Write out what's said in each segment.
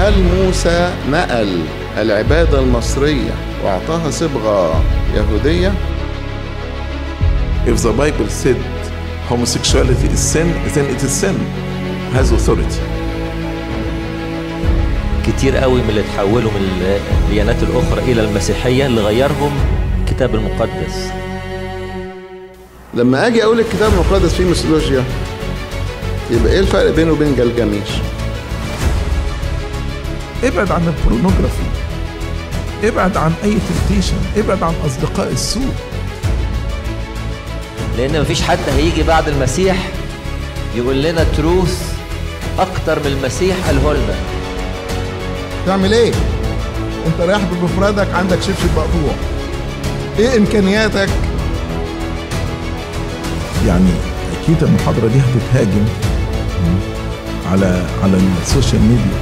هل موسى نقل العبادة المصرية وأعطاها صبغة يهودية؟ If the Bible said homosexuality is sin, then it is sin. Has authority. كتير قوي من اللي تحولوا من الديانات الأخرى إلى المسيحية اللي غيرهم الكتاب المقدس لما أجي أقول الكتاب المقدس فيه ميثولوجيا يبقى إيه الفرق بينه وبين جلجميش؟ ابعد عن البورنوجرافي ابعد عن اي تمتيشن ابعد عن اصدقاء السوء لأن مفيش حد هيجي بعد المسيح يقول لنا تروث أكتر من المسيح قاله لنا تعمل ايه انت رايح بمفردك عندك شبشب مقطوع ايه امكانياتك يعني اكيد المحاضره دي هتتهاجم على على السوشيال ميديا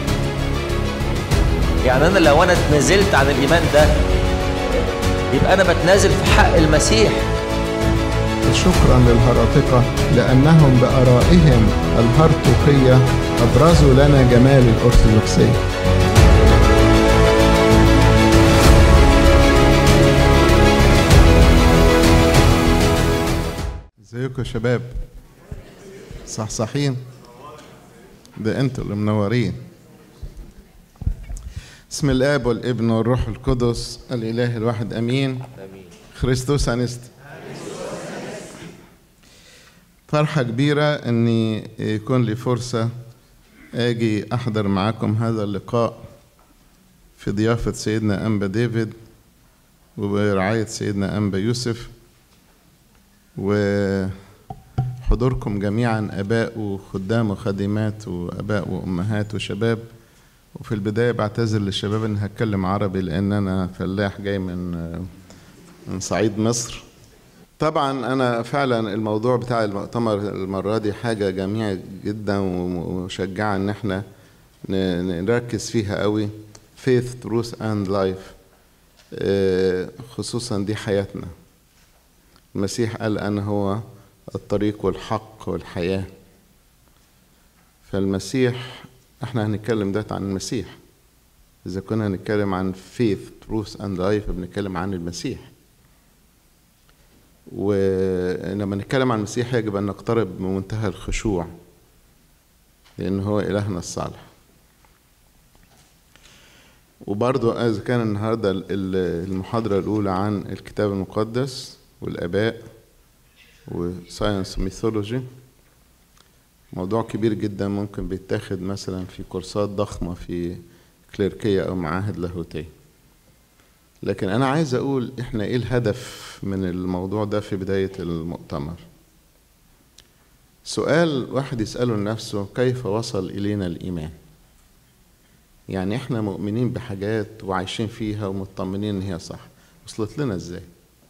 يعني أنا لو أنا اتنازلت عن الإيمان ده يبقى أنا بتنازل في حق المسيح شكرا للهراطقة لأنهم بآرائهم الهرطوقية أبرزوا لنا جمال الأرثوذكسية ازيكم يا شباب صحصحين ده انتوا اللي منورين بسم الاب والابن والروح القدس الاله الواحد امين آمين خريستوس انست فرحة كبيرة اني يكون لي فرصة اجي احضر معاكم هذا اللقاء في ضيافة سيدنا انبا ديفيد وبرعاية سيدنا انبا يوسف وحضوركم جميعا اباء وخدام وخادمات واباء وامهات وشباب وفي البداية بعتذر للشباب اني هتكلم عربي لان انا فلاح جاي من من صعيد مصر طبعا انا فعلا الموضوع بتاع المؤتمر المره دي حاجه جميله جدا ومشجعه ان احنا ن- نركز فيها قوي faith truth and life آه، خصوصا دي حياتنا المسيح قال انا هو الطريق والحق والحياه فالمسيح احنا هنتكلم دلوقتي عن المسيح اذا كنا هنتكلم عن faith truth and life بنتكلم عن المسيح ولما نتكلم عن المسيح يجب أن نقترب بمنتهى الخشوع لأن هو إلهنا الصالح وبرضو إذا كان النهاردة ال- ال- المحاضرة الأولى عن الكتاب المقدس والآباء وساينس ميثولوجي موضوع كبير جدا ممكن بيتاخد مثلا في كورسات ضخمة في كليركية أو معاهد لاهوتية لكن أنا عايز أقول إحنا إيه الهدف من الموضوع ده في بداية المؤتمر سؤال واحد يسأله لنفسه كيف وصل إلينا الإيمان يعني إحنا مؤمنين بحاجات وعايشين فيها ومطمنين إن هي صح وصلت لنا إزاي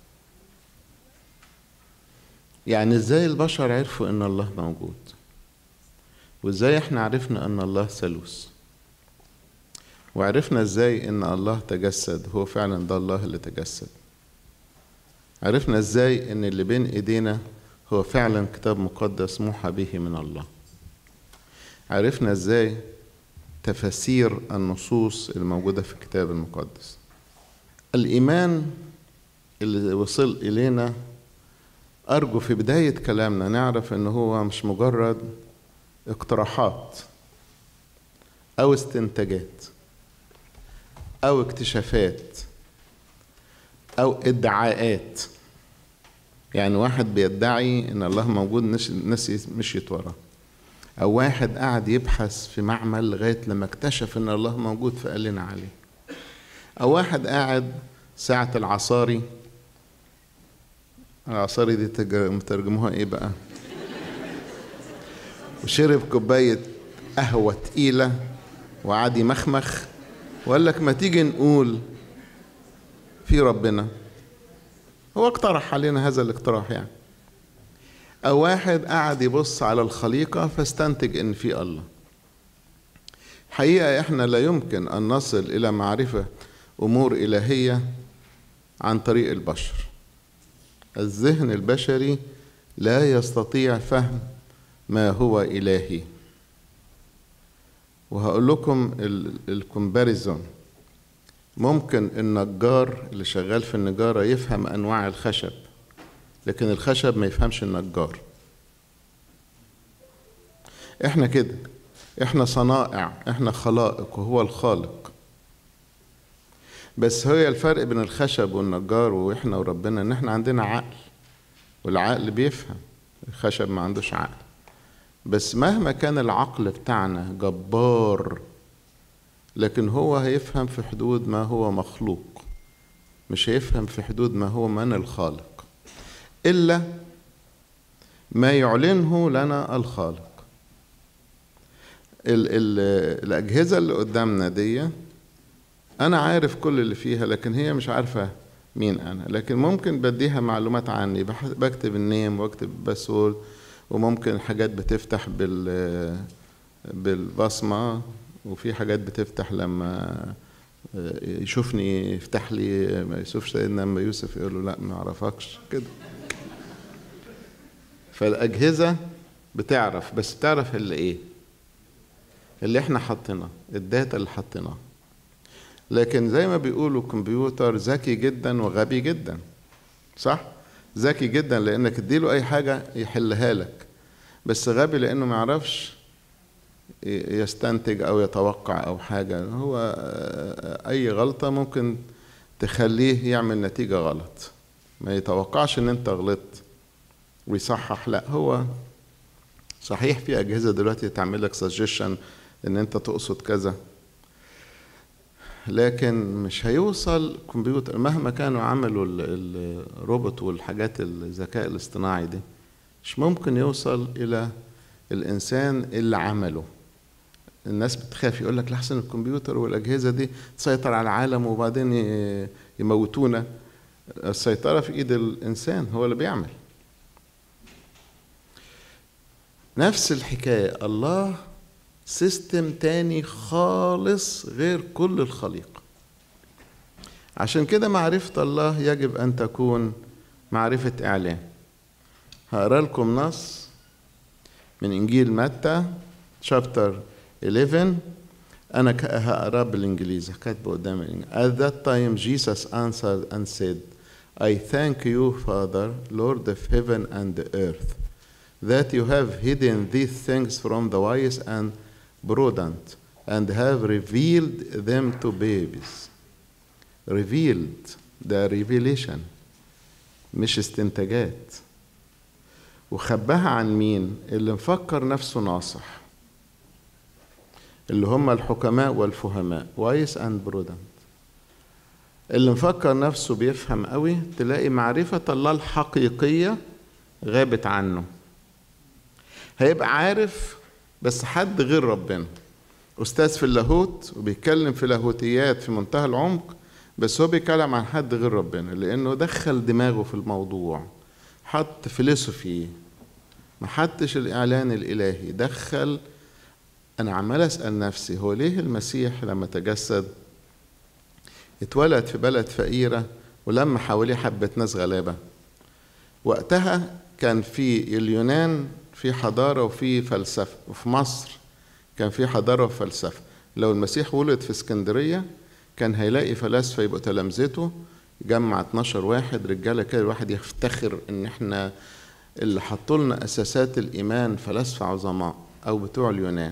يعني إزاي البشر عرفوا إن الله موجود وإزاي إحنا عرفنا إن الله ثالوث وعرفنا ازاي ان الله تجسد هو فعلا ده الله اللي تجسد عرفنا ازاي ان اللي بين ايدينا هو فعلا كتاب مقدس موحى به من الله عرفنا ازاي تفاسير النصوص الموجودة في الكتاب المقدس الإيمان اللي وصل إلينا أرجو في بداية كلامنا نعرف إن هو مش مجرد اقتراحات أو استنتاجات أو اكتشافات أو ادعاءات يعني واحد بيدعي إن الله موجود نش- الناس مشيت وراه أو واحد قعد يبحث في معمل لغاية لما اكتشف إن الله موجود فقال لنا عليه أو واحد قاعد ساعة العصاري العصاري دي تج- مترجموها إيه بقى؟ وشرب كوباية قهوة تقيلة وقعد يمخمخ وقال لك ما تيجي نقول في ربنا هو اقترح علينا هذا الاقتراح يعني أو واحد قعد يبص على الخليقة فاستنتج إن في الله حقيقة إحنا لا يمكن أن نصل إلى معرفة أمور إلهية عن طريق البشر الذهن البشري لا يستطيع فهم ما هو إلهي وهقول لكم الكومباريزون ممكن النجار اللي شغال في النجارة يفهم أنواع الخشب لكن الخشب ما يفهمش النجار احنا كده احنا صنائع احنا خلائق وهو الخالق بس هي الفرق بين الخشب والنجار واحنا وربنا ان احنا عندنا عقل والعقل بيفهم الخشب ما عندوش عقل بس مهما كان العقل بتاعنا جبار لكن هو هيفهم في حدود ما هو مخلوق مش هيفهم في حدود ما هو من الخالق إلا ما يعلنه لنا الخالق ال ال الأجهزة اللي قدامنا دي أنا عارف كل اللي فيها لكن هي مش عارفة مين أنا لكن ممكن بديها معلومات عني بكتب النيم واكتب الباسورد وممكن حاجات بتفتح بال بالبصمة وفي حاجات بتفتح لما يشوفني يفتح لي ما يشوفش سيدنا لما يوسف يقول له لا ما اعرفكش كده فالأجهزة بتعرف بس بتعرف اللي ايه اللي احنا حطيناه الداتا اللي حطيناها لكن زي ما بيقولوا الكمبيوتر ذكي جدا وغبي جدا صح ذكي جدا لانك تديله اي حاجه يحلها لك بس غبي لانه ما يعرفش يستنتج او يتوقع او حاجه هو اي غلطه ممكن تخليه يعمل نتيجه غلط ما يتوقعش ان انت غلطت ويصحح لا هو صحيح في اجهزه دلوقتي تعمل لك سجشن ان انت تقصد كذا لكن مش هيوصل كمبيوتر مهما كانوا عملوا الروبوت والحاجات الذكاء الاصطناعي دي مش ممكن يوصل الى الانسان اللي عمله الناس بتخاف يقول لك لحسن الكمبيوتر والاجهزه دي تسيطر على العالم وبعدين يموتونا السيطره في ايد الانسان هو اللي بيعمل نفس الحكايه الله سيستم تاني خالص غير كل الخليقة عشان كده معرفة الله يجب أن تكون معرفة إعلان هقرا لكم نص من إنجيل متى شابتر 11 أنا هقراه بالإنجليزي كاتبه قدامي At that time Jesus answered and said I thank you Father Lord of heaven and the earth that you have hidden these things from the wise and prudent and have revealed them to babies. Revealed ده revelation مش استنتاجات وخباها عن مين اللي مفكر نفسه ناصح اللي هم الحكماء والفهماء wise and prudent اللي مفكر نفسه بيفهم قوي تلاقي معرفة الله الحقيقية غابت عنه هيبقى عارف بس حد غير ربنا أستاذ في اللاهوت وبيتكلم في لاهوتيات في منتهى العمق بس هو بيتكلم عن حد غير ربنا لأنه دخل دماغه في الموضوع حط فيلسوفي ما حطش الإعلان الإلهي دخل أنا عمال أسأل نفسي هو ليه المسيح لما تجسد اتولد في بلد فقيرة ولما حواليه حبة ناس غلابة وقتها كان في اليونان في حضارة وفي فلسفة وفي مصر كان في حضارة وفلسفة لو المسيح ولد في اسكندرية كان هيلاقي فلاسفة يبقوا تلامذته جمع 12 واحد رجالة كده الواحد يفتخر ان احنا اللي حطوا لنا اساسات الايمان فلاسفة عظماء او بتوع اليونان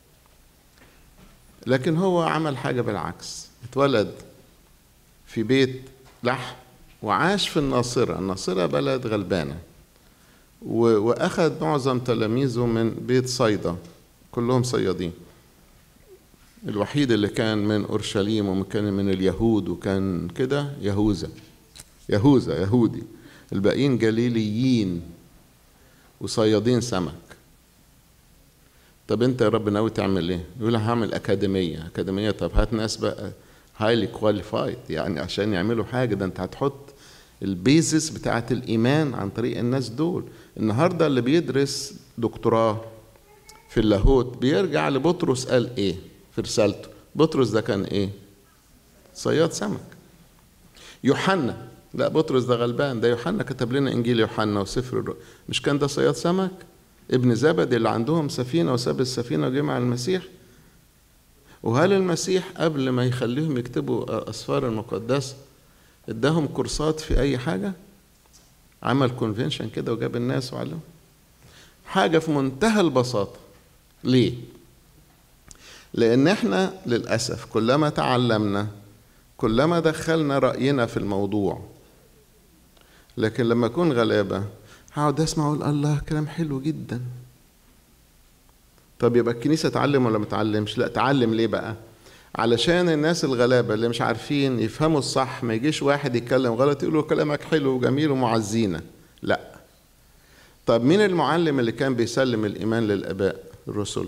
لكن هو عمل حاجة بالعكس اتولد في بيت لحم وعاش في الناصرة الناصرة بلد غلبانة وأخذ معظم تلاميذه من بيت صيدا كلهم صيادين الوحيد اللي كان من أورشليم وكان من اليهود وكان كده يهوذا يهوذا يهودي الباقيين جليليين وصيادين سمك طب انت يا رب ناوي تعمل ايه؟ يقول هعمل اكاديميه، اكاديميه طب هات ناس بقى هايلي كواليفايد يعني عشان يعملوا حاجه ده انت هتحط البيزس بتاعت الايمان عن طريق الناس دول النهارده اللي بيدرس دكتوراه في اللاهوت بيرجع لبطرس قال ايه في رسالته بطرس ده كان ايه صياد سمك يوحنا لا بطرس ده غلبان ده يوحنا كتب لنا انجيل يوحنا وسفر الرؤيا مش كان ده صياد سمك ابن زبد اللي عندهم سفينه وساب السفينه وجه مع المسيح وهل المسيح قبل ما يخليهم يكتبوا أسفار المقدسة اداهم كورسات في أي حاجة عمل كونفنشن كده وجاب الناس وعلم حاجة في منتهى البساطة ليه؟ لأن احنا للأسف كلما تعلمنا كلما دخلنا رأينا في الموضوع لكن لما أكون غلابة هقعد أسمع أقول الله كلام حلو جدا طب يبقى الكنيسة تعلم ولا ما تعلمش؟ لا تعلم ليه بقى؟ علشان الناس الغلابة اللي مش عارفين يفهموا الصح ما يجيش واحد يتكلم غلط يقول له كلامك حلو وجميل ومعزينا لا طب مين المعلم اللي كان بيسلم الإيمان للآباء الرسل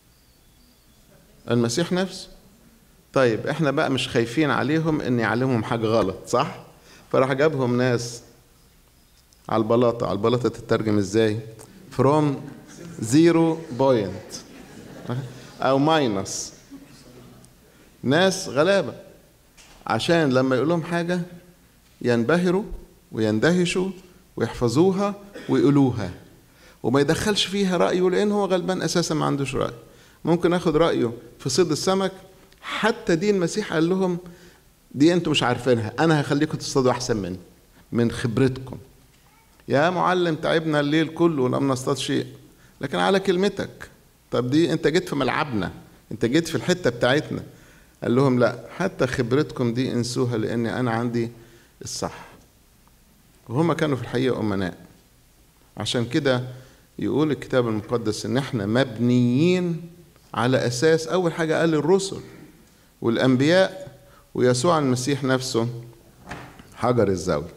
المسيح نفسه طيب احنا بقى مش خايفين عليهم ان يعلمهم حاجة غلط صح فراح جابهم ناس على البلاطة على البلاطة تترجم ازاي from zero point او ماينس ناس غلابة عشان لما يقول لهم حاجة ينبهروا ويندهشوا ويحفظوها ويقولوها وما يدخلش فيها رأيه لأن هو غلبان أساسا ما عندوش رأي ممكن اخد رأيه في صيد السمك حتى دي المسيح قال لهم دي انتوا مش عارفينها انا هخليكم تصطادوا احسن مني من خبرتكم يا معلم تعبنا الليل كله ولم نصطاد شيء لكن على كلمتك طب دي انت جيت في ملعبنا انت جيت في الحته بتاعتنا قال لهم لا حتى خبرتكم دي انسوها لاني انا عندي الصح وهما كانوا في الحقيقه امناء عشان كده يقول الكتاب المقدس ان احنا مبنيين على اساس اول حاجه قال الرسل والانبياء ويسوع المسيح نفسه حجر الزاويه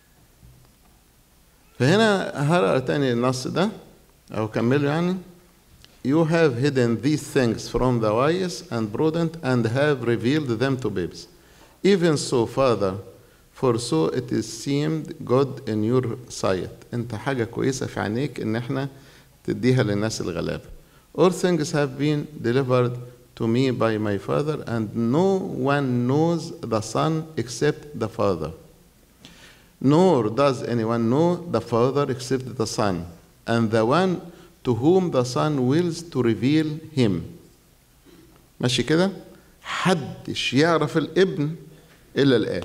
فهنا هقرا تاني النص ده او كمله يعني You have hidden these things from the wise and prudent and have revealed them to babes. Even so, Father, for so it is seemed good in your sight. انت حاجة كويسة في عينيك ان احنا تديها للناس الغلابة. All things have been delivered to me by my Father and no one knows the Son except the Father. Nor does anyone know the Father except the Son and the one to whom the Son wills to reveal him. ماشي كده؟ حدش يعرف الابن إلا الآب.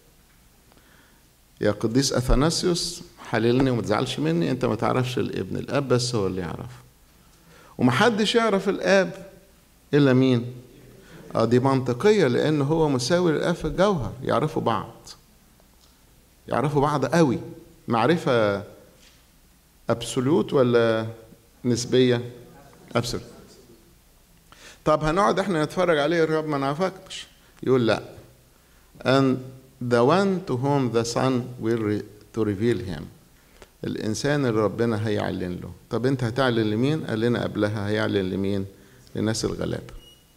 يا قديس أثناسيوس حللني وما تزعلش مني أنت ما تعرفش الابن الآب بس هو اللي يعرف. ومحدش يعرف الآب إلا مين؟ اه دي منطقية لأن هو مساوي للآب في الجوهر يعرفوا بعض. يعرفوا بعض قوي معرفة أبسولوت ولا نسبية؟ أبسولوت. طب هنقعد احنا نتفرج عليه الرب ما نعرفكش يقول لا and the one to whom the son will re, to reveal him الانسان اللي ربنا هيعلن له طب انت هتعلن لمين قال لنا قبلها هيعلن لمين للناس الغلابه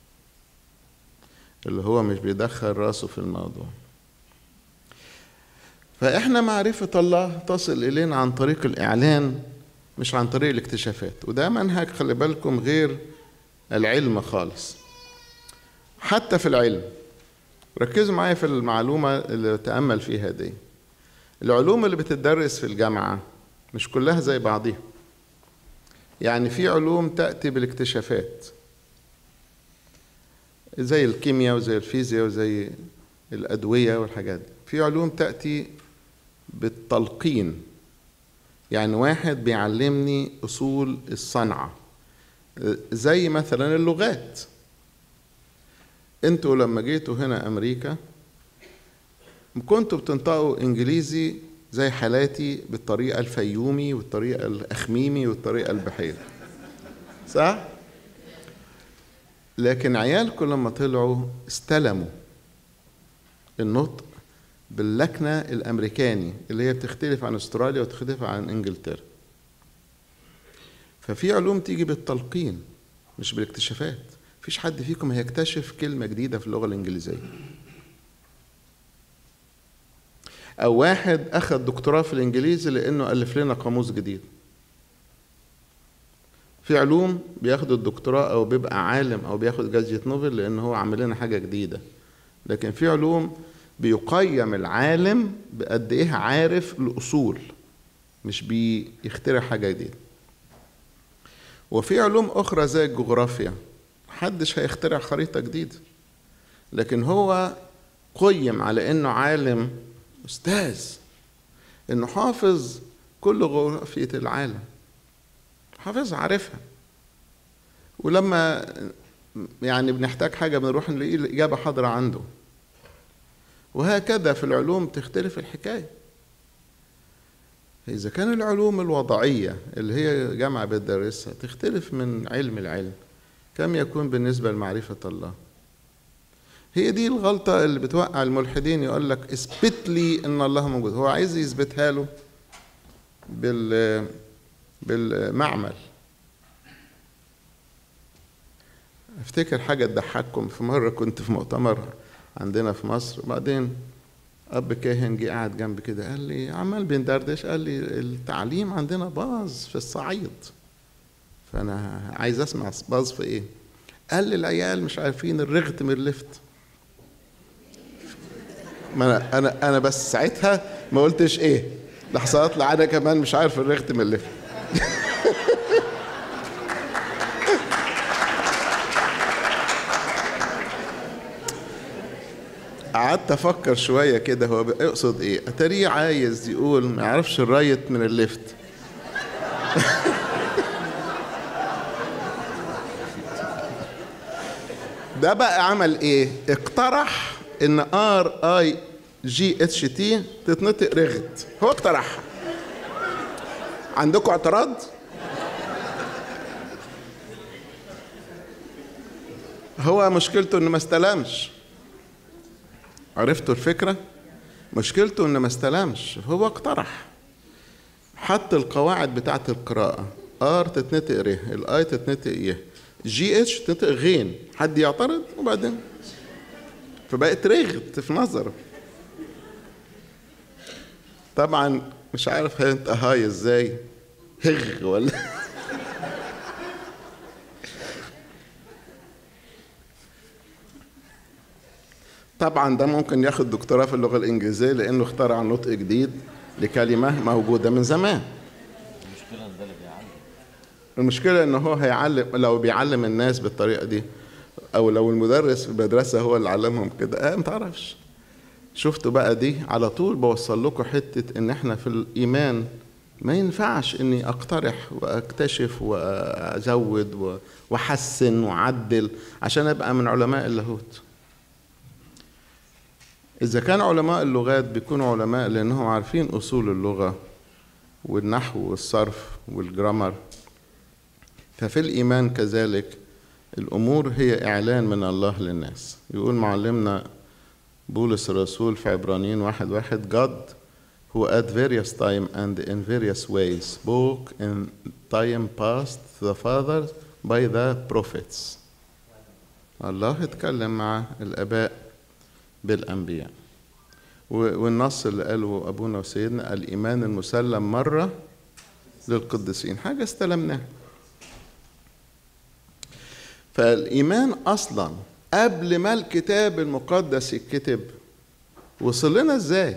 اللي هو مش بيدخل راسه في الموضوع فاحنا معرفه الله تصل الينا عن طريق الاعلان مش عن طريق الاكتشافات وده منهج خلي بالكم غير العلم خالص حتى في العلم ركزوا معايا في المعلومة اللي تأمل فيها دي العلوم اللي بتدرس في الجامعة مش كلها زي بعضيها يعني في علوم تأتي بالاكتشافات زي الكيمياء وزي الفيزياء وزي الأدوية والحاجات دي في علوم تأتي بالتلقين يعني واحد بيعلمني أصول الصنعة زي مثلا اللغات انتوا لما جيتوا هنا امريكا كنتوا بتنطقوا انجليزي زي حالاتي بالطريقه الفيومي والطريقه الاخميمي والطريقه البحيري صح لكن عيالكم لما طلعوا استلموا النطق باللكنه الامريكاني اللي هي بتختلف عن استراليا وتختلف عن انجلترا ففي علوم تيجي بالتلقين مش بالاكتشافات مفيش حد فيكم هيكتشف كلمة جديدة في اللغة الإنجليزية أو واحد أخذ دكتوراه في الإنجليزي لأنه ألف لنا قاموس جديد في علوم بياخد الدكتوراه أو بيبقى عالم أو بياخد جائزة نوبل لأن هو عامل لنا حاجة جديدة لكن في علوم بيقيم العالم بقد إيه عارف الأصول مش بيخترع حاجة جديدة وفي علوم أخرى زي الجغرافيا محدش هيخترع خريطة جديدة لكن هو قيم على انه عالم استاذ انه حافظ كل جغرافية العالم حافظها عارفها ولما يعني بنحتاج حاجة بنروح نلاقي الإجابة حاضرة عنده وهكذا في العلوم تختلف الحكاية إذا كان العلوم الوضعية اللي هي جامعة بتدرسها تختلف من علم العلم كم يكون بالنسبة لمعرفة الله هي دي الغلطة اللي بتوقع الملحدين يقول لك اثبت لي ان الله موجود هو عايز يثبتها له بال بالمعمل افتكر حاجة تضحككم في مرة كنت في مؤتمر عندنا في مصر وبعدين أب كاهن جه قاعد جنبي كده قال لي عمال بندردش قال لي التعليم عندنا باظ في الصعيد فأنا عايز أسمع باظ في إيه؟ قال لي العيال مش عارفين الرغت من اللفت ما أنا أنا أنا بس ساعتها ما قلتش إيه لحظات لا أنا كمان مش عارف الرغت من اللفت قعدت افكر شويه كده هو بيقصد ايه اتاريه عايز يقول ما يعرفش الرايت من الليفت ده بقى عمل ايه اقترح ان ار اي جي اتش تي تتنطق رغد هو اقترحها عندكم اعتراض هو مشكلته انه ما استلمش عرفتوا الفكرة؟ مشكلته انه ما استلمش هو اقترح حط القواعد بتاعة القراءة ار تتنطق ر الاي تتنطق ي جي اتش تتنطق غين حد يعترض وبعدين فبقت رغت في نظره طبعا مش عارف انت هاي ازاي هغ ولا طبعا ده ممكن ياخد دكتوراه في اللغه الانجليزيه لانه اخترع نطق جديد لكلمه موجوده من زمان المشكلة ان ده اللي بيعلم المشكله ان هو هيعلم لو بيعلم الناس بالطريقه دي او لو المدرس في المدرسه هو اللي علمهم كده اه ما تعرفش شفتوا بقى دي على طول بوصل لكم حته ان احنا في الايمان ما ينفعش اني اقترح واكتشف وازود و- واحسن واعدل عشان ابقى من علماء اللاهوت إذا كان علماء اللغات بيكونوا علماء لأنهم عارفين أصول اللغة والنحو والصرف والجرامر ففي الإيمان كذلك الأمور هي إعلان من الله للناس يقول معلمنا بولس الرسول في عبرانيين واحد واحد God who at various time and in various ways spoke in time past to the fathers by the prophets الله اتكلم مع الآباء بالأنبياء و- والنص اللي قاله أبونا وسيدنا الإيمان المسلم مرة للقديسين حاجة استلمناها فالإيمان أصلا قبل ما الكتاب المقدس يتكتب وصل لنا ازاي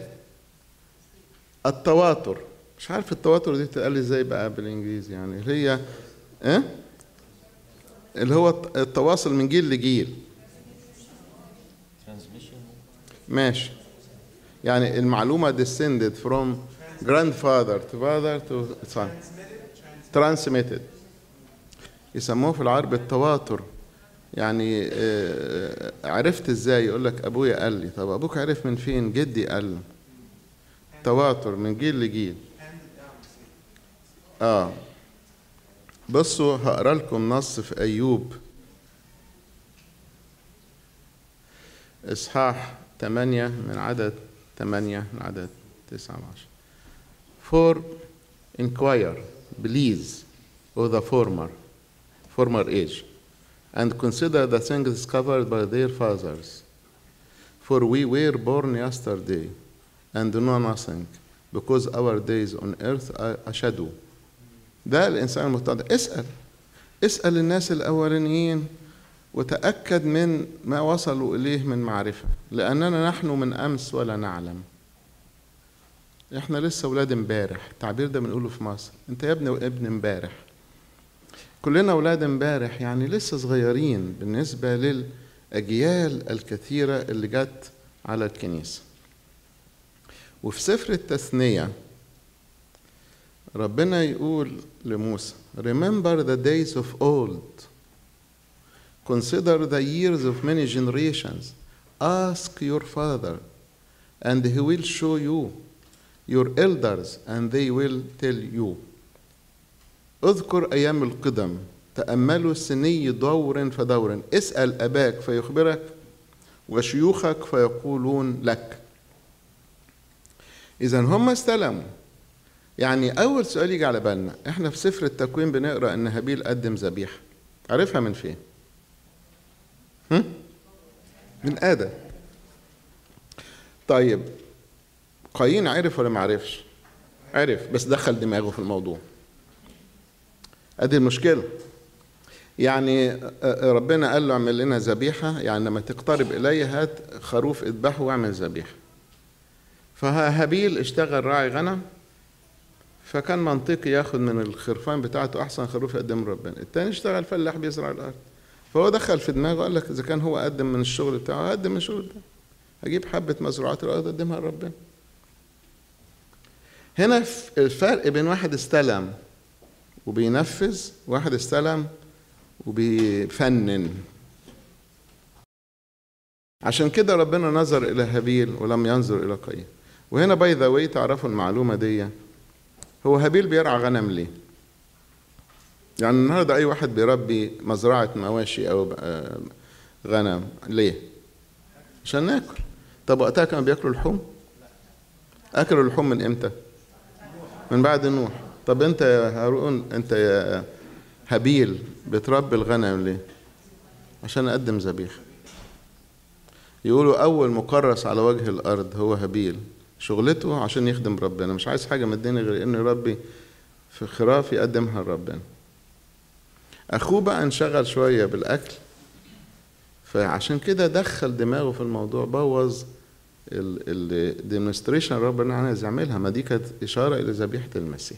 التواتر مش عارف التواتر دي تتقال ازاي بقى بالانجليزي يعني اللي هي ايه اللي هو التواصل من جيل لجيل ترانسميشن ماشي يعني المعلومة descended from grandfather to father to son transmitted يسموه في العرب التواتر يعني آه، عرفت ازاي يقول لك ابويا قال لي طب ابوك عرف من فين جدي قال لي تواتر من جيل لجيل اه بصوا هقرا لكم نص في ايوب إصحاح ثمانية من عدد ثمانية من عدد تسعة عشر For inquire, please, of the former, former age, and consider the things discovered by their fathers. For we were born yesterday and know nothing, because our days on earth are a shadow. ده الإنسان المتضع اسأل اسأل الناس الأولانيين وتأكد من ما وصلوا إليه من معرفة لأننا نحن من أمس ولا نعلم إحنا لسه ولاد امبارح التعبير ده بنقوله في مصر أنت يا ابني ابن امبارح كلنا أولاد امبارح يعني لسه صغيرين بالنسبة للأجيال الكثيرة اللي جت على الكنيسة وفي سفر التثنية ربنا يقول لموسى Remember the days of old Consider the years of many generations Ask your father and he will show you your elders and they will tell you اذكر أيام القدم تأملوا سني دور فدور اسأل أباك فيخبرك وشيوخك فيقولون لك إذا هم استلموا يعني أول سؤال يجي على بالنا إحنا في سفر التكوين بنقرأ إن هابيل قدم ذبيحة عارفها من فين؟ هم؟ من آدم طيب قايين عرف ولا ما عرفش؟ عرف بس دخل دماغه في الموضوع ادي المشكله يعني ربنا قال له اعمل لنا ذبيحه يعني لما تقترب الي هات خروف اذبحه واعمل ذبيحه فهابيل اشتغل راعي غنم فكان منطقي ياخد من الخرفان بتاعته احسن خروف يقدم ربنا التاني اشتغل فلاح بيزرع الارض فهو دخل في دماغه قال لك اذا كان هو قدم من الشغل بتاعه هقدم من الشغل بتاعه اجيب حبه مزروعات الارض اقدمها لربنا هنا الفرق بين واحد استلم وبينفذ واحد استلم وبيفنن عشان كده ربنا نظر الى هابيل ولم ينظر الى قايين وهنا باي ذا واي تعرفوا المعلومه دي هو هابيل بيرعى غنم ليه يعني النهارده اي واحد بيربي مزرعه مواشي او غنم ليه عشان ناكل طب وقتها كانوا بياكلوا لحوم اكلوا اللحوم من امتى من بعد نوح طب انت يا هارون انت يا هابيل بتربي الغنم ليه عشان اقدم ذبيحه يقولوا اول مكرس على وجه الارض هو هابيل شغلته عشان يخدم ربنا مش عايز حاجه من الدنيا غير انه يربي في خراف يقدمها لربنا اخوه بقى انشغل شويه بالاكل فعشان كده دخل دماغه في الموضوع بوظ الديمونستريشن ربنا عايز يعملها ما دي كانت اشاره الى ذبيحه المسيح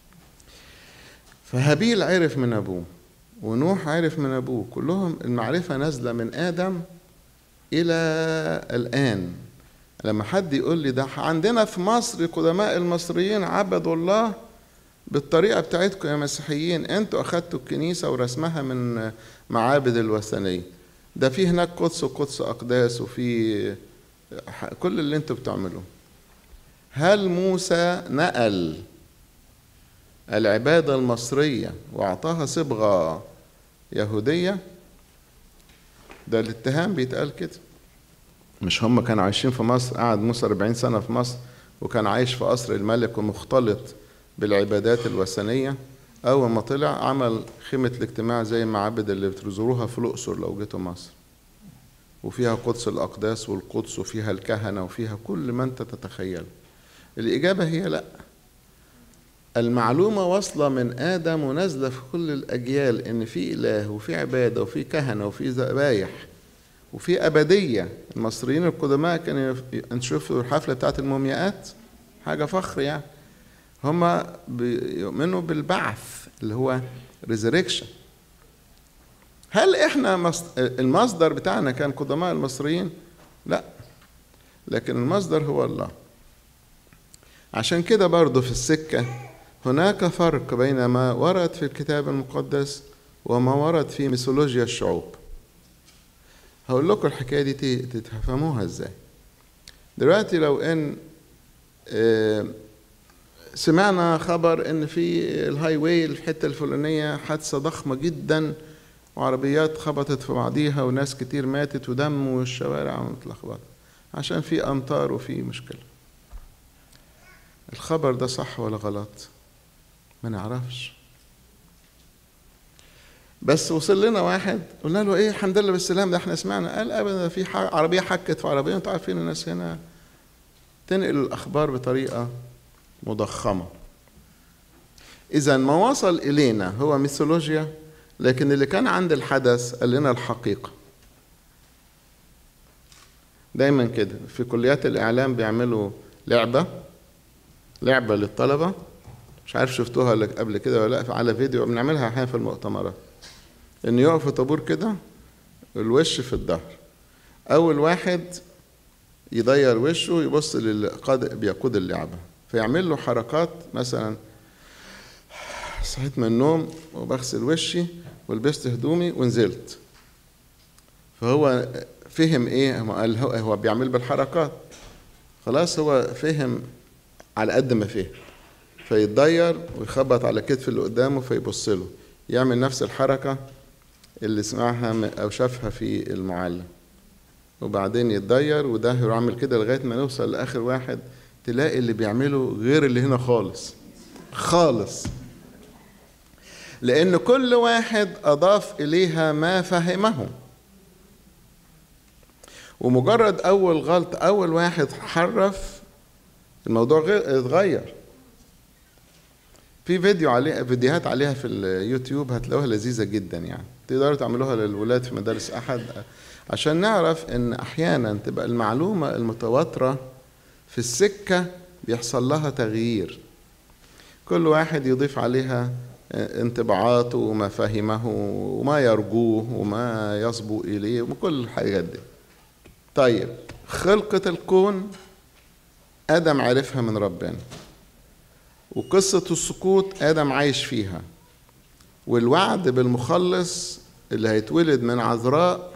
فهابيل عرف من ابوه ونوح عرف من ابوه كلهم المعرفه نازله من ادم الى الان لما حد يقول لي ده عندنا في مصر قدماء المصريين عبدوا الله بالطريقه بتاعتكم يا مسيحيين انتوا اخدتوا الكنيسه ورسمها من معابد الوثنيه ده في هناك قدس وقدس اقداس وفي كل اللي انتوا بتعملوه هل موسى نقل العباده المصريه واعطاها صبغه يهوديه ده الاتهام بيتقال كده مش هم كانوا عايشين في مصر قعد موسى 40 سنه في مصر وكان عايش في قصر الملك ومختلط بالعبادات الوثنيه اول ما طلع عمل خيمه الاجتماع زي المعابد اللي بتزوروها في الاقصر لو جيتوا مصر وفيها قدس الاقداس والقدس وفيها الكهنه وفيها كل ما انت تتخيل الاجابه هي لا المعلومه واصله من ادم ونازله في كل الاجيال ان في اله وفي عباده وفي كهنه وفي ذبايح وفي ابديه المصريين القدماء كانوا نشوفوا الحفله بتاعت المومياءات حاجه فخر يعني هم بيؤمنوا بالبعث اللي هو ريزريكشن هل احنا المصدر بتاعنا كان قدماء المصريين لا لكن المصدر هو الله عشان كده برضه في السكة هناك فرق بين ما ورد في الكتاب المقدس وما ورد في ميثولوجيا الشعوب هقول لكم الحكاية دي تفهموها ازاي دلوقتي لو ان سمعنا خبر ان في الهاي واي الحته الفلانيه حادثه ضخمه جدا وعربيات خبطت في بعضيها وناس كتير ماتت ودم والشوارع متلخبطه عشان في امطار وفي مشكله الخبر ده صح ولا غلط ما نعرفش بس وصل لنا واحد قلنا له ايه الحمد لله بالسلام ده احنا سمعنا قال ابدا في عربيه حكت في عربيه انتوا عارفين الناس هنا تنقل الاخبار بطريقه مضخمة إذا ما وصل إلينا هو ميثولوجيا لكن اللي كان عند الحدث قال لنا الحقيقة دايما كده في كليات الإعلام بيعملوا لعبة لعبة للطلبة مش عارف شفتوها ولا قبل كده ولا لا على فيديو بنعملها احيانا في المؤتمرات ان يقف في طابور كده الوش في الظهر اول واحد يضير وشه ويبص للي قاد- بيقود اللعبه فيعمل له حركات مثلا صحيت من النوم وبغسل وشي ولبست هدومي ونزلت فهو فهم ايه هو قال هو, هو بيعمل بالحركات خلاص هو فهم على قد ما فهم فيتضير ويخبط على كتف اللي قدامه فيبص له يعمل نفس الحركة اللي سمعها م- أو شافها في المعلم وبعدين يتضير وده يعمل كده لغاية ما نوصل لآخر واحد تلاقي اللي بيعمله غير اللي هنا خالص خالص لأن كل واحد أضاف إليها ما فهمه ومجرد أول غلط أول واحد حرف الموضوع غير اتغير في فيديو عليه فيديوهات عليها في اليوتيوب هتلاقوها لذيذة جدا يعني تقدروا تعملوها للولاد في مدارس أحد عشان نعرف إن أحيانا تبقى المعلومة المتواترة في السكة بيحصل لها تغيير كل واحد يضيف عليها انطباعاته وما فهمه وما يرجوه وما يصبو إليه وكل الحاجات دي طيب خلقة الكون آدم عرفها من ربنا وقصة السقوط آدم عايش فيها والوعد بالمخلص اللي هيتولد من عذراء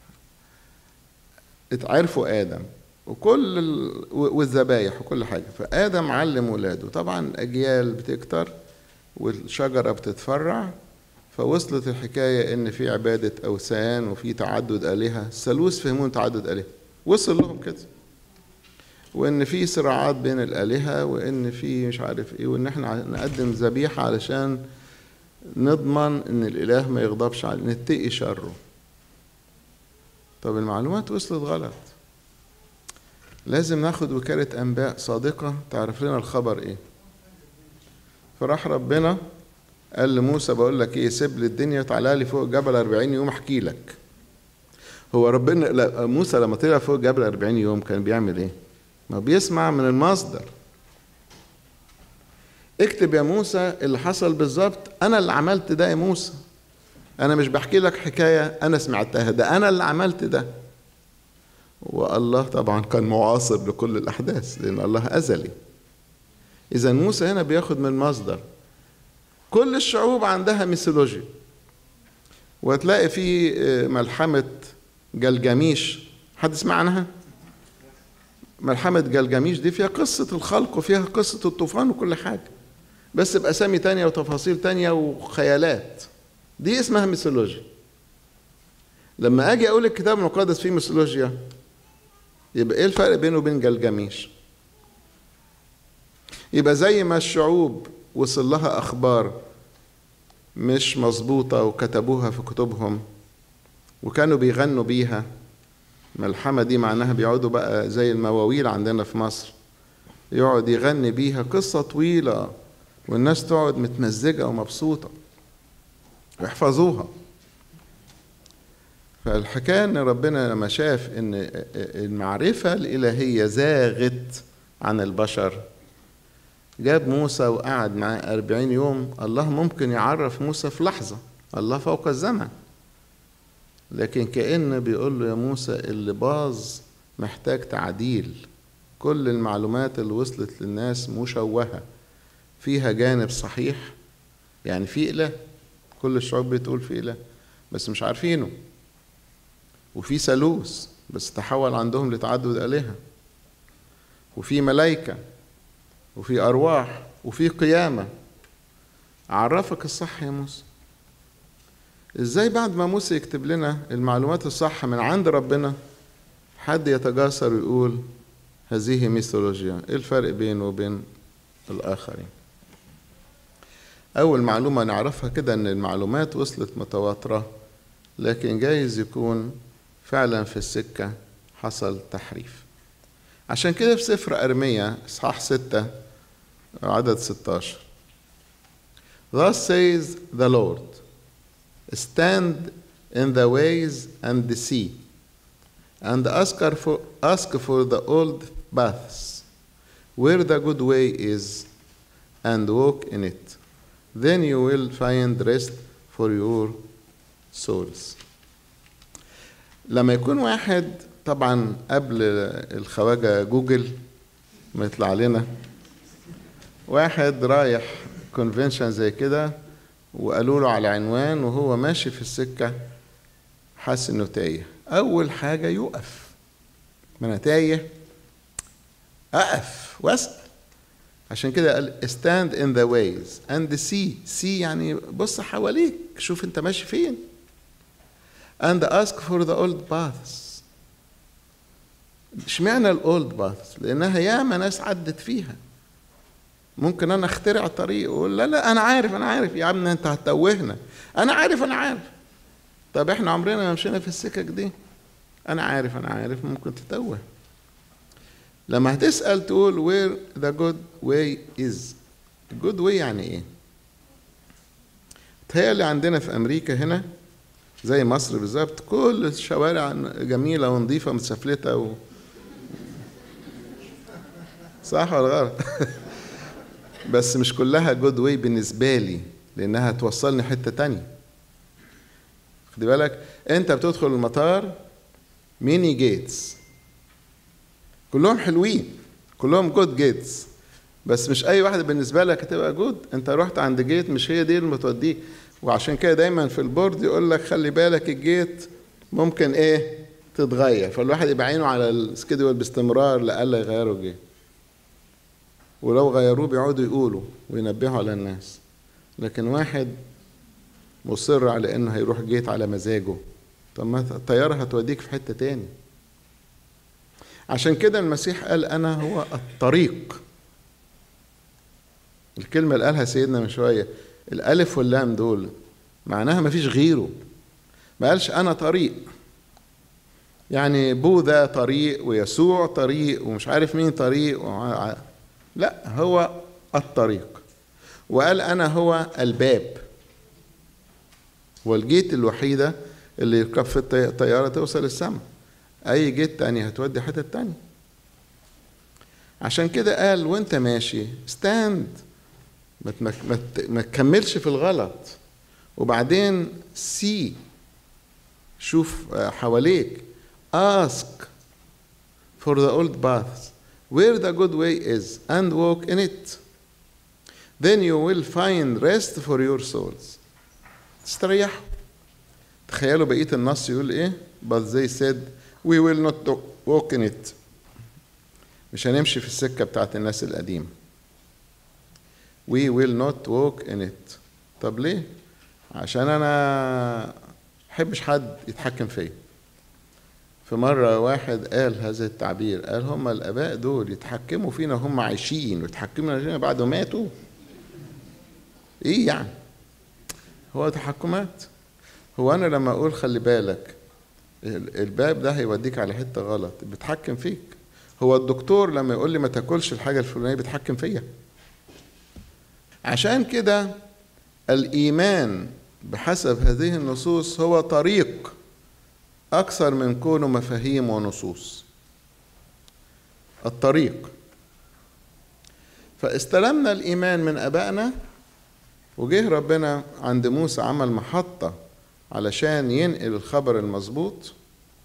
اتعرفوا آدم وكل ال... والذبايح وكل حاجة فآدم علم ولاده طبعا الأجيال بتكتر والشجرة بتتفرع فوصلت الحكاية إن في عبادة أوثان وفي تعدد آلهة الثالوث فهمون تعدد آلهة وصل لهم كده وإن في صراعات بين الآلهة وإن في مش عارف إيه وإن إحنا نقدم ذبيحة علشان نضمن إن الإله ما يغضبش علينا نتقي شره طب المعلومات وصلت غلط لازم ناخد وكالة أنباء صادقة تعرف لنا الخبر إيه فراح ربنا قال لموسى بقول لك ايه سيب لي الدنيا وتعالى لي فوق جبل 40 يوم احكي لك هو ربنا لا موسى لما طلع فوق جبل 40 يوم كان بيعمل ايه ما بيسمع من المصدر اكتب يا موسى اللي حصل بالظبط انا اللي عملت ده يا موسى انا مش بحكي لك حكايه انا سمعتها ده انا اللي عملت ده والله طبعا كان معاصر لكل الاحداث لان الله ازلي اذا موسى هنا بياخد من مصدر كل الشعوب عندها ميثولوجيا وتلاقي في ملحمة جلجميش حد سمع عنها؟ ملحمة جلجميش دي فيها قصة الخلق وفيها قصة الطوفان وكل حاجة بس بأسامي تانية وتفاصيل تانية وخيالات دي اسمها ميثولوجيا لما أجي أقول الكتاب المقدس فيه ميثولوجيا يبقى إيه الفرق بينه وبين جلجميش؟ يبقى زي ما الشعوب وصل لها أخبار مش مظبوطة وكتبوها في كتبهم وكانوا بيغنوا بيها ملحمة دي معناها بيقعدوا بقى زي المواويل عندنا في مصر يقعد يغني بيها قصة طويلة والناس تقعد متمزجة ومبسوطة ويحفظوها فالحكاية ان ربنا لما شاف ان المعرفة الإلهية زاغت عن البشر جاب موسى وقعد معاه أربعين يوم الله ممكن يعرف موسى في لحظة الله فوق الزمن لكن كأن بيقول له يا موسى اللي باظ محتاج تعديل كل المعلومات اللي وصلت للناس مشوهة فيها جانب صحيح يعني في إله كل الشعوب بتقول في إله بس مش عارفينه وفي ثالوث بس تحول عندهم لتعدد آلهة وفي ملائكة وفي أرواح وفي قيامة عرفك الصح يا موسى ازاي بعد ما موسى يكتب لنا المعلومات الصح من عند ربنا حد يتجاسر ويقول هذه ميثولوجيا ايه الفرق بينه وبين الآخرين أول معلومة نعرفها كده إن المعلومات وصلت متواترة لكن جايز يكون فعلا في السكة حصل تحريف عشان كده في سفر أرمية إصحاح ستة عدد 16 Thus says the Lord Stand in the ways and the sea and ask for, ask for the old paths where the good way is and walk in it. Then you will find rest for your souls. لما يكون واحد طبعا قبل الخواجة جوجل ما يطلع لنا واحد رايح كونفنشن زي كده وقالوا له على عنوان وهو ماشي في السكة حاسس انه تايه اول حاجة يقف ما انا تايه اقف واسأل عشان كده قال stand in the ways and see see يعني بص حواليك شوف انت ماشي فين and ask for the old paths اشمعنى الاولد باث لانها ياما ناس عدت فيها ممكن انا اخترع طريق واقول لا لا انا عارف انا عارف يا عم انت هتتوهنا انا عارف انا عارف طب احنا عمرنا ما مشينا في السكك دي انا عارف انا عارف ممكن تتوه لما هتسال تقول where the good way is good way يعني ايه تهيألي عندنا في امريكا هنا زي مصر بالظبط كل الشوارع جميله ونظيفه متسفلته و... صح ولا غلط بس مش كلها جود واي بالنسبه لي لانها توصلني حته تانية خدي بالك انت بتدخل المطار ميني جيتس كلهم حلوين كلهم جود جيتس بس مش اي واحده بالنسبه لك هتبقى جود انت رحت عند جيت مش هي دي اللي بتوديك وعشان كده دايما في البورد يقول لك خلي بالك الجيت ممكن ايه تتغير فالواحد يبقى عينه على السكيدول باستمرار لألا يغيروا الجيت ولو غيروه بيقعدوا يقولوا وينبهوا على الناس لكن واحد مصر على انه هيروح جيت على مزاجه طب ما الطياره هتوديك في حته تاني عشان كده المسيح قال انا هو الطريق الكلمه اللي قالها سيدنا من شويه الالف واللام دول معناها ما فيش غيره ما قالش انا طريق يعني بوذا طريق ويسوع طريق ومش عارف مين طريق وع... لا هو الطريق وقال انا هو الباب والجيت الوحيدة اللي يركب في الطيارة توصل السماء أي جيت تاني هتودي حتة تانية عشان كده قال وانت ماشي ستاند ما, ما, ما تكملش في الغلط وبعدين سي شوف حواليك ask for the old paths where the good way is and walk in it then you will find rest for your souls تستريحوا تخيلوا بقية النص يقول ايه but they said we will not walk in it مش هنمشي في السكة بتاعت الناس القديمة we will not walk in it طب ليه عشان انا محبش حد يتحكم فيا في مرة واحد قال هذا التعبير قال هم الآباء دول يتحكموا فينا هم عايشين ويتحكموا فينا بعد ما ماتوا إيه يعني هو تحكمات هو أنا لما أقول خلي بالك الباب ده هيوديك على حتة غلط بيتحكم فيك هو الدكتور لما يقول لي ما تاكلش الحاجة الفلانية بيتحكم فيا عشان كده الإيمان بحسب هذه النصوص هو طريق أكثر من كونه مفاهيم ونصوص الطريق فاستلمنا الإيمان من أبائنا وجه ربنا عند موسى عمل محطة علشان ينقل الخبر المظبوط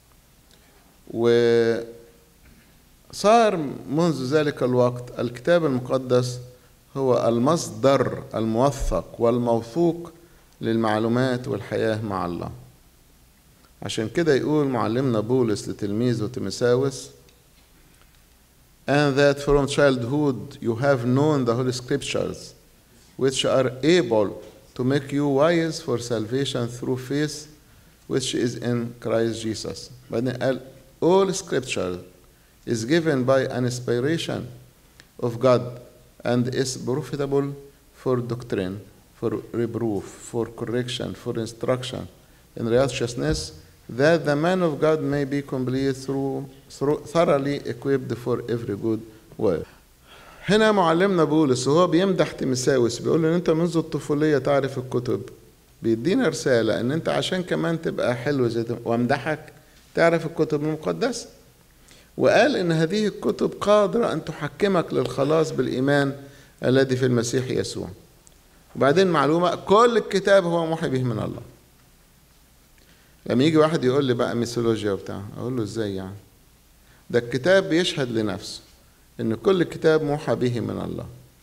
وصار منذ ذلك الوقت الكتاب المقدس هو المصدر الموثق والموثوق للمعلومات والحياة مع الله عشان كده يقول معلمنا بولس لتلميذه تيمساوس and that from childhood you have known the holy scriptures which are able to make you wise for salvation through faith which is in Christ Jesus. بعدين قال all scripture is given by an inspiration of God and is profitable for doctrine, for reproof, for correction, for instruction in righteousness, that the man of God may be complete through, through thoroughly equipped for every good work. هنا معلمنا بولس وهو بيمدح تيمساوس بيقول له ان انت منذ الطفوليه تعرف الكتب بيدينا رساله ان انت عشان كمان تبقى حلو زي وامدحك تعرف الكتب المقدسه وقال ان هذه الكتب قادره ان تحكمك للخلاص بالايمان الذي في المسيح يسوع وبعدين معلومة كل الكتاب هو موحي به من الله لما يجي واحد يقول لي بقى ميثولوجيا وبتاع اقول له ازاي يعني ده الكتاب بيشهد لنفسه ان كل كتاب موحى به من الله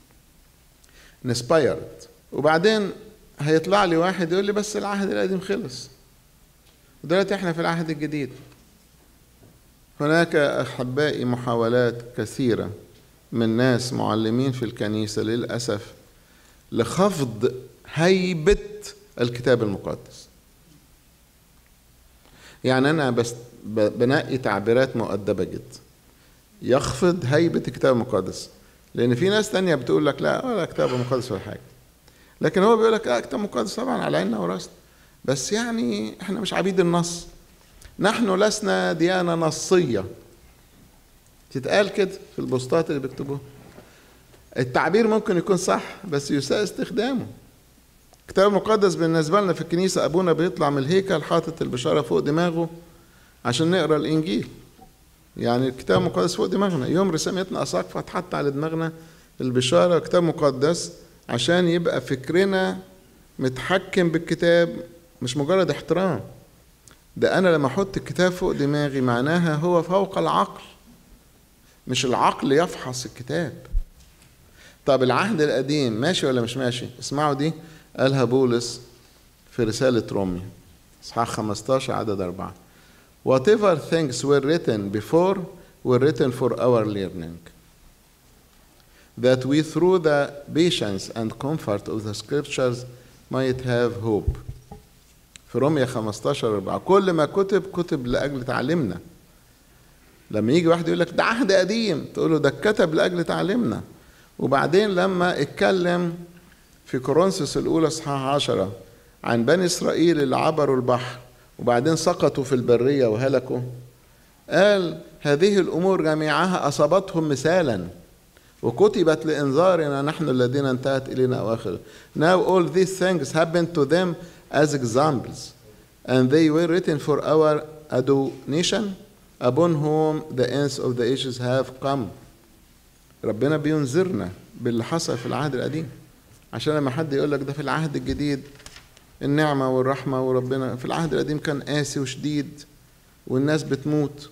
inspired وبعدين هيطلع لي واحد يقول لي بس العهد القديم خلص ودلوقتي احنا في العهد الجديد هناك احبائي محاولات كثيره من ناس معلمين في الكنيسه للاسف لخفض هيبه الكتاب المقدس يعني انا بس بنقي تعبيرات مؤدبه جدا يخفض هيبه الكتاب المقدس لان في ناس تانية بتقول لك لا ولا كتاب مقدس ولا حاجه لكن هو بيقول لك اه كتاب مقدس طبعا على عيننا وراسنا بس يعني احنا مش عبيد النص نحن لسنا ديانه نصيه تتقال كده في البوستات اللي بيكتبوها التعبير ممكن يكون صح بس يساء استخدامه الكتاب المقدس بالنسبه لنا في الكنيسه ابونا بيطلع من الهيكل حاطط البشاره فوق دماغه عشان نقرا الانجيل يعني الكتاب المقدس فوق دماغنا يوم رسامتنا اساقفه اتحط على دماغنا البشاره كتاب مقدس عشان يبقى فكرنا متحكم بالكتاب مش مجرد احترام ده انا لما احط الكتاب فوق دماغي معناها هو فوق العقل مش العقل يفحص الكتاب طب العهد القديم ماشي ولا مش ماشي اسمعوا دي قالها بولس في رسالة روميا اصحاح 15 عدد أربعة Whatever things were written before were written for our learning that we through the patience and comfort of the scriptures might have hope في روميا 15 4 كل ما كتب كتب لأجل تعليمنا لما يجي واحد يقول لك ده عهد قديم تقول له ده اتكتب لأجل تعليمنا وبعدين لما اتكلم في كورنثوس الأولى اصحاح 10 عن بني إسرائيل اللي عبروا البحر وبعدين سقطوا في البرية وهلكوا قال هذه الأمور جميعها أصابتهم مثالا وكتبت لإنذارنا نحن الذين انتهت إلينا أواخر Now all these things happened to them as examples and they were written for our admonition upon whom the ends of the ages have come ربنا بينذرنا باللي حصل في العهد القديم عشان لما حد يقول لك ده في العهد الجديد النعمة والرحمة وربنا في العهد القديم كان قاسي وشديد والناس بتموت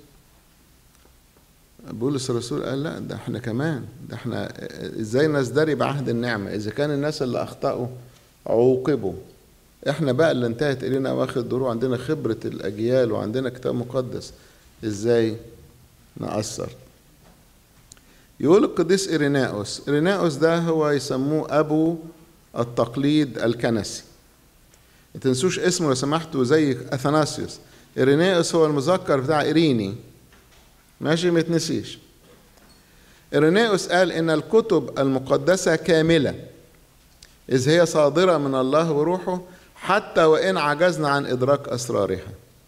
بولس الرسول قال لا ده احنا كمان ده احنا ازاي نزدري بعهد النعمة اذا كان الناس اللي اخطأوا عوقبوا احنا بقى اللي انتهت الينا واخد دور وعندنا خبرة الاجيال وعندنا كتاب مقدس ازاي نأثر يقول القديس إيريناؤوس إيريناؤوس ده هو يسموه أبو التقليد الكنسي ما تنسوش اسمه لو سمحتوا زي أثناسيوس إيريناؤوس هو المذكر بتاع إيريني ماشي ما يتنسيش إيريناؤوس قال إن الكتب المقدسة كاملة إذ هي صادرة من الله وروحه حتى وإن عجزنا عن إدراك أسرارها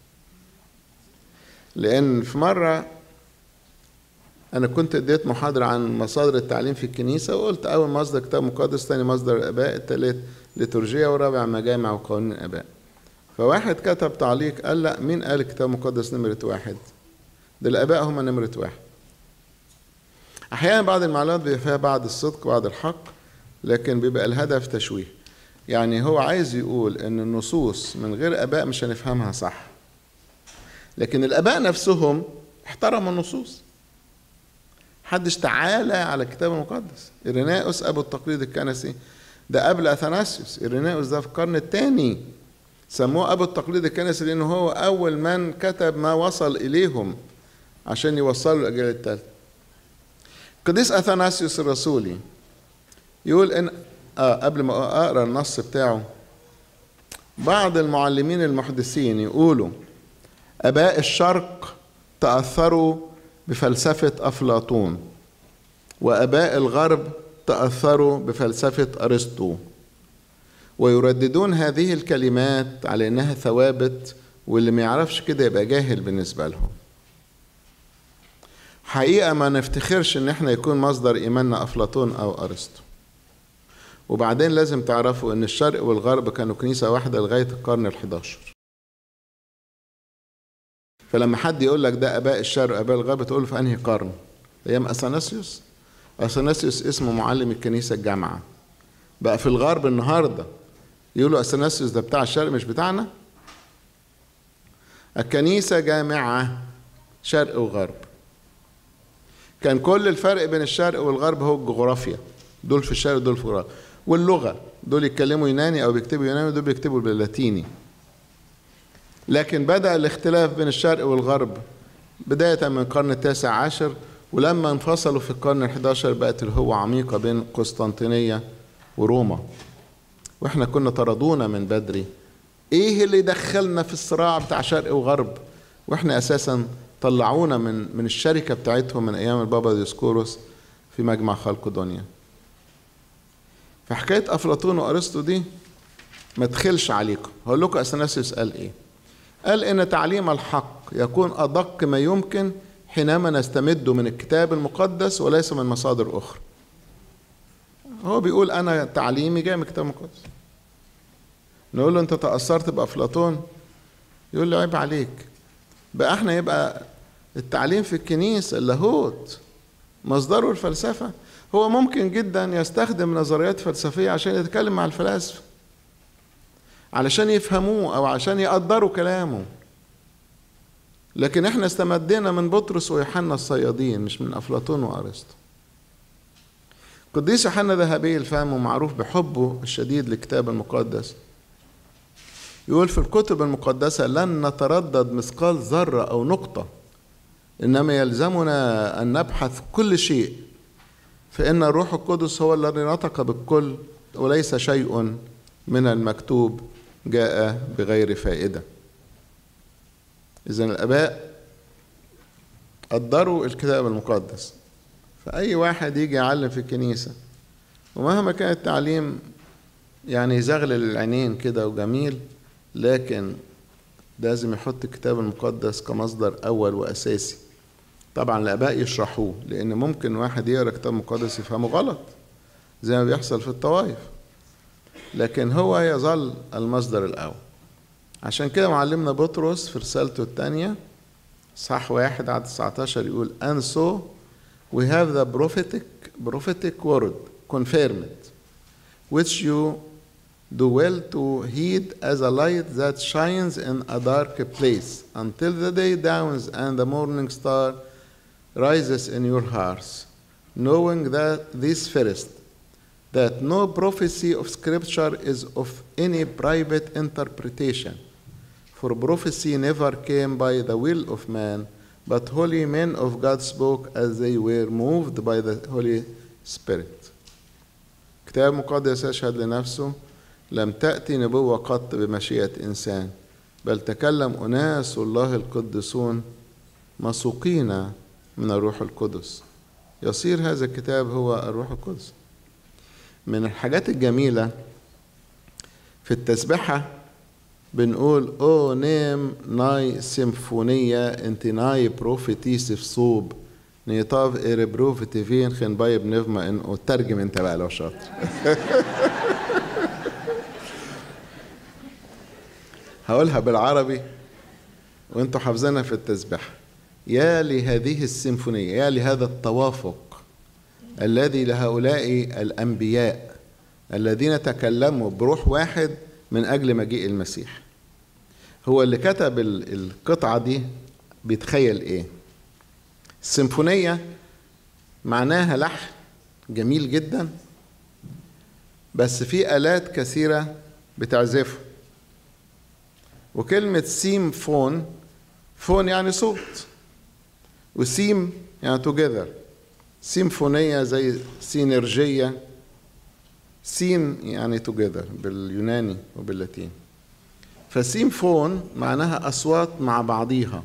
لأن في مرة أنا كنت اديت محاضرة عن مصادر التعليم في الكنيسة وقلت أول مصدر كتاب مقدس تاني مصدر الآباء التالت لترجية والرابع مجامع وقوانين الآباء فواحد كتب تعليق قال لا مين قال الكتاب المقدس نمرة واحد ده الآباء هم نمرة واحد أحيانا بعض المعلومات بيبقى فيها بعض الصدق وبعض الحق لكن بيبقى الهدف تشويه يعني هو عايز يقول ان النصوص من غير اباء مش هنفهمها صح لكن الاباء نفسهم احترموا النصوص حدش تعالى على الكتاب المقدس إيريناؤوس أبو التقليد الكنسي ده قبل أثناسيوس إيريناؤوس ده في القرن الثاني سموه أبو التقليد الكنسي لأنه هو أول من كتب ما وصل إليهم عشان يوصلوا الأجيال الثالثة قديس أثناسيوس الرسولي يقول إن آه قبل ما أقرأ النص بتاعه بعض المعلمين المحدثين يقولوا آباء الشرق تأثروا بفلسفة أفلاطون وآباء الغرب تأثروا بفلسفة أرسطو ويرددون هذه الكلمات على إنها ثوابت واللي ما يعرفش كده يبقى جاهل بالنسبة لهم حقيقة ما نفتخرش إن إحنا يكون مصدر إيماننا أفلاطون أو أرسطو وبعدين لازم تعرفوا إن الشرق والغرب كانوا كنيسة واحدة لغاية القرن الحداشر فلما حد يقول لك ده اباء الشرق اباء الغرب تقول له في انهي قرن ايام اثناسيوس اثناسيوس اسمه معلم الكنيسه الجامعه بقى في الغرب النهارده يقولوا اثناسيوس ده بتاع الشرق مش بتاعنا الكنيسه جامعه شرق وغرب كان كل الفرق بين الشرق والغرب هو الجغرافيا دول في الشرق دول في الغرب واللغه دول يتكلموا يوناني او بيكتبوا يوناني ودول بيكتبوا باللاتيني لكن بدأ الاختلاف بين الشرق والغرب بداية من القرن التاسع عشر ولما انفصلوا في القرن الحداشر بقت الهوة عميقة بين قسطنطينية وروما واحنا كنا طردونا من بدري ايه اللي دخلنا في الصراع بتاع شرق وغرب واحنا اساسا طلعونا من من الشركة بتاعتهم من ايام البابا ديسكوروس في مجمع خلق دنيا فحكاية افلاطون وارسطو دي ما تخلش عليكم هقول لكم اثناسيوس قال ايه قال ان تعليم الحق يكون ادق ما يمكن حينما نستمد من الكتاب المقدس وليس من مصادر اخرى هو بيقول انا تعليمي جاي من الكتاب المقدس نقول له انت تاثرت بافلاطون يقول لي عيب عليك بقى احنا يبقى التعليم في الكنيسه اللاهوت مصدره الفلسفه هو ممكن جدا يستخدم نظريات فلسفيه عشان يتكلم مع الفلاسفه علشان يفهموه او عشان يقدروا كلامه لكن احنا استمدينا من بطرس ويوحنا الصيادين مش من افلاطون وارسطو قديس يوحنا ذهبي الفهم ومعروف بحبه الشديد للكتاب المقدس يقول في الكتب المقدسة لن نتردد مثقال ذرة أو نقطة إنما يلزمنا أن نبحث كل شيء فإن الروح القدس هو الذي نطق بالكل وليس شيء من المكتوب جاء بغير فائدة إذا الآباء قدروا الكتاب المقدس فأي واحد يجي يعلم في الكنيسة ومهما كان التعليم يعني يزغلل العينين كده وجميل لكن لازم يحط الكتاب المقدس كمصدر أول وأساسي طبعا الآباء يشرحوه لأن ممكن واحد يقرأ كتاب مقدس يفهمه غلط زي ما بيحصل في الطوائف لكن هو يظل المصدر الأول عشان كده معلمنا بطرس في رسالته الثانية صح واحد عدد 19 يقول and so we have the prophetic prophetic word confirmed which you do well to heed as a light that shines in a dark place until the day dawns and the morning star rises in your hearts knowing that this first that no prophecy of Scripture is of any private interpretation. For prophecy never came by the will of man, but holy men of God spoke as they were moved by the Holy Spirit. كتاب مقدس يشهد لنفسه لم تأتي نبوة قط بمشيئة إنسان بل تكلم أناس الله القدسون مسوقين من الروح القدس يصير هذا الكتاب هو الروح القدس من الحاجات الجميلة في التسبحة بنقول او نيم ناي سيمفونية انت ناي بروفيتيس في صوب نيطاف اير بروفيتيفين خن باي بنفما ان وترجم انت بقى لو شاطر هقولها بالعربي وانتوا حافظينها في التسبحة يا لهذه السيمفونية يا لهذا التوافق الذي لهؤلاء الانبياء الذين تكلموا بروح واحد من اجل مجيء المسيح هو اللي كتب القطعه دي بيتخيل ايه السيمفونيه معناها لحن جميل جدا بس في الات كثيره بتعزفه وكلمه سيم فون فون يعني صوت وسيم يعني توجذر سيمفونية زي سينرجية سين يعني توجذر باليوناني وباللاتين فسيمفون معناها أصوات مع بعضيها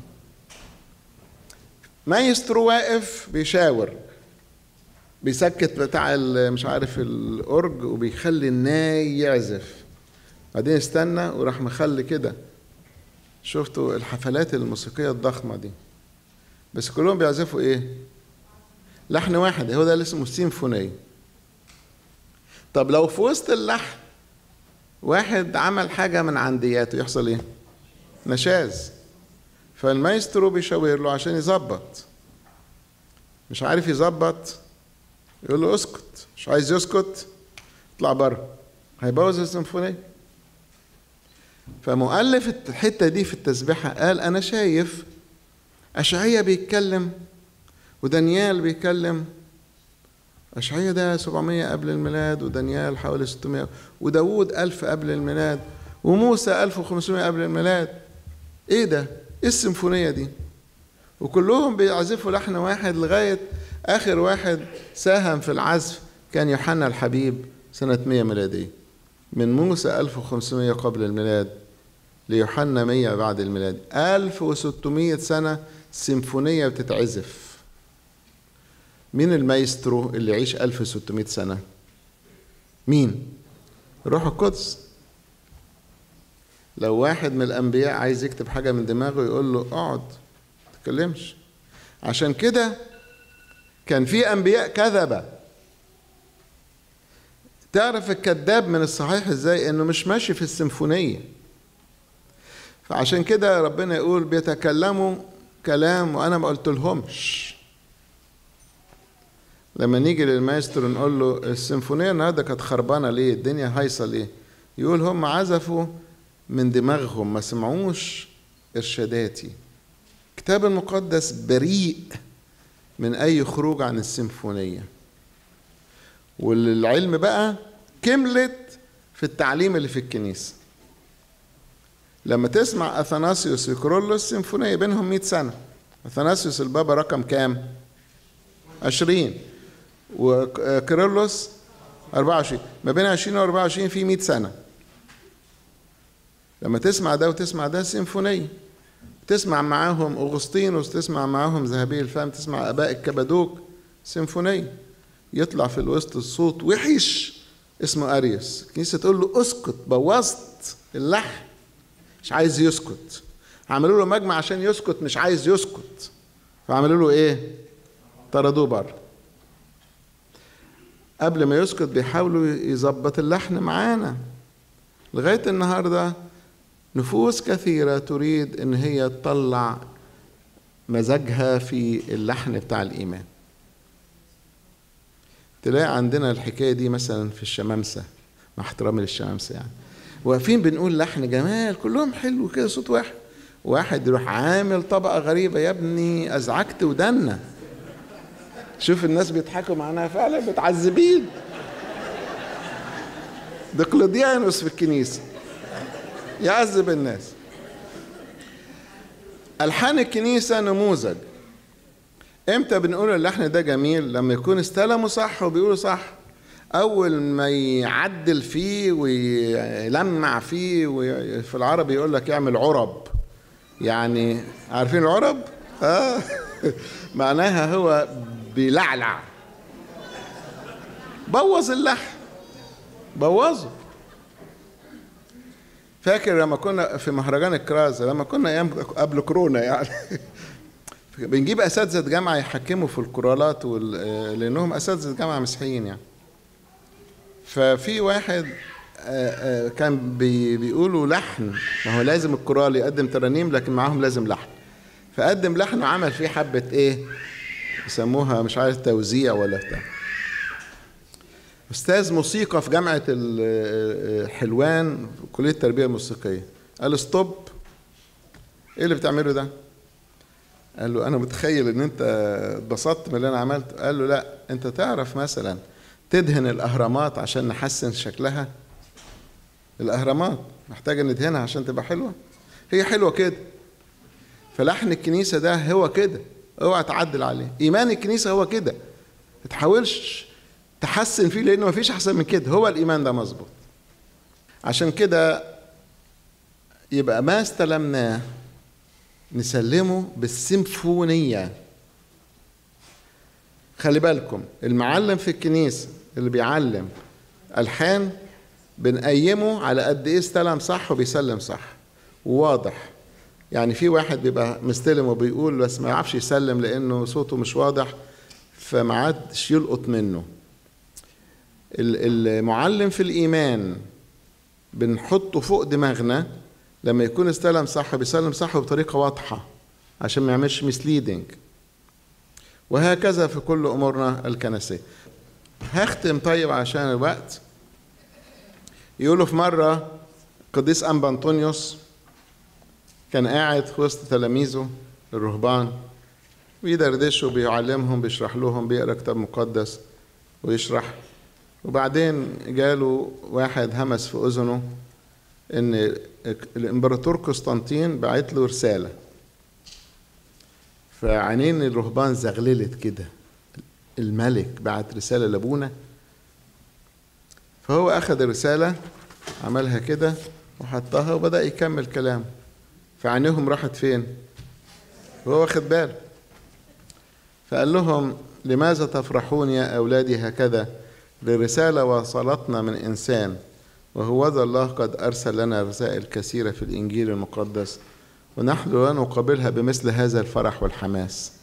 مايسترو واقف بيشاور بيسكت بتاع مش عارف الأورج وبيخلي الناي يعزف بعدين استنى وراح مخلي كده شفتوا الحفلات الموسيقية الضخمة دي بس كلهم بيعزفوا ايه لحن واحد هو ده اللي اسمه السيمفونية طب لو في وسط اللحن واحد عمل حاجة من عندياته يحصل ايه نشاز فالمايسترو بيشاور له عشان يظبط مش عارف يظبط يقول له اسكت مش عايز يسكت اطلع بره هيبوظ السيمفونيه فمؤلف الحته دي في التسبيحه قال انا شايف اشعيا بيتكلم ودانيال بيتكلم أشعية ده 700 قبل الميلاد ودانيال حوالي 600 وداوود 1000 قبل الميلاد وموسى 1500 قبل الميلاد إيه ده؟ إيه السيمفونية دي؟ وكلهم بيعزفوا لحن واحد لغاية آخر واحد ساهم في العزف كان يوحنا الحبيب سنة 100 ميلادية من موسى 1500 قبل الميلاد ليوحنا 100 بعد الميلاد 1600 سنة سيمفونية بتتعزف مين المايسترو اللي يعيش 1600 سنة؟ مين؟ الروح القدس لو واحد من الأنبياء عايز يكتب حاجة من دماغه يقول له اقعد ما تتكلمش عشان كده كان في أنبياء كذبة تعرف الكذاب من الصحيح ازاي انه مش ماشي في السيمفونية فعشان كده ربنا يقول بيتكلموا كلام وانا ما قلت لهمش لما نيجي للمايسترو نقول له السيمفونية النهاردة كانت خربانة ليه الدنيا هايصة ليه يقول هم عزفوا من دماغهم ما سمعوش إرشاداتي الكتاب المقدس بريء من أي خروج عن السيمفونية والعلم بقى كملت في التعليم اللي في الكنيسة لما تسمع أثناسيوس وكرولوس سيمفونية بينهم 100 سنة أثناسيوس البابا رقم كام؟ 20 وكيرلس 24 ما بين 20 و 24 في 100 سنة لما تسمع ده وتسمع ده سيمفونية تسمع معاهم أغسطينوس تسمع معاهم ذهبي الفم تسمع آباء الكبادوك سيمفونية يطلع في الوسط الصوت وحش اسمه أريوس الكنيسة تقول له اسكت بوظت اللحن مش عايز يسكت عملوا له مجمع عشان يسكت مش عايز يسكت فعملوا له ايه طردوه بره قبل ما يسكت بيحاولوا يظبط اللحن معانا لغاية النهاردة نفوس كثيرة تريد إن هي تطلع مزاجها في اللحن بتاع الإيمان تلاقي عندنا الحكاية دي مثلا في الشمامسة مع احترامي للشمامسة يعني واقفين بنقول لحن جمال كلهم حلو كده صوت واحد واحد يروح عامل طبقة غريبة يا ابني أزعجت ودنا شوف الناس بيضحكوا معانا فعلا متعذبين دقلديانوس في الكنيسة يعذب الناس ألحان الكنيسة نموذج امتى بنقول اللحن ده جميل لما يكون استلموا صح وبيقولوا صح اول ما يعدل فيه ويلمع فيه وفي العربي يقول لك يعمل عرب يعني عارفين العرب اه معناها هو بيلعلع بوظ اللحن بوظه فاكر لما كنا في مهرجان الكراز لما كنا ايام قبل كورونا يعني بنجيب اساتذه جامعه يحكموا في الكورالات وال... لانهم اساتذه جامعه مسيحيين يعني ففي واحد كان بي... بيقولوا لحن ما هو لازم الكورال يقدم ترانيم لكن معاهم لازم لحن فقدم لحن وعمل فيه حبه ايه يسموها مش عارف توزيع ولا بتاع استاذ موسيقى في جامعه حلوان في كليه التربيه الموسيقيه قال ستوب ايه اللي بتعمله ده قال له انا متخيل ان انت اتبسطت من اللي انا عملته قال له لا انت تعرف مثلا تدهن الاهرامات عشان نحسن شكلها الاهرامات محتاجه ندهنها عشان تبقى حلوه هي حلوه كده فلحن الكنيسه ده هو كده اوعى تعدل عليه ايمان الكنيسه هو كده ما تحاولش تحسن فيه لانه ما فيش احسن من كده هو الايمان ده مظبوط عشان كده يبقى ما استلمناه نسلمه بالسيمفونيه خلي بالكم المعلم في الكنيسه اللي بيعلم الحان بنقيمه على قد ايه استلم صح وبيسلم صح وواضح يعني في واحد بيبقى مستلم وبيقول بس ما يعرفش يسلم لانه صوته مش واضح فما عادش يلقط منه المعلم في الايمان بنحطه فوق دماغنا لما يكون استلم صح بيسلم صح بطريقه واضحه عشان ما يعملش مسليدنج وهكذا في كل امورنا الكنسيه هختم طيب عشان الوقت يقولوا في مرة قديس أنبا أنطونيوس كان قاعد في وسط تلاميذه الرهبان بيدردشوا بيعلمهم بيشرح لهم بيقرا كتاب مقدس ويشرح وبعدين جاله واحد همس في اذنه ان الامبراطور قسطنطين بعت له رساله فعينين الرهبان زغللت كده الملك بعت رساله لابونا فهو اخذ الرساله عملها كده وحطها وبدا يكمل كلامه فعينيهم راحت فين وهو واخد باله فقال لهم لماذا تفرحون يا أولادي هكذا لرسالة وصلتنا من إنسان وهو ذا الله قد أرسل لنا رسائل كثيرة في الإنجيل المقدس ونحن لا نقابلها بمثل هذا الفرح والحماس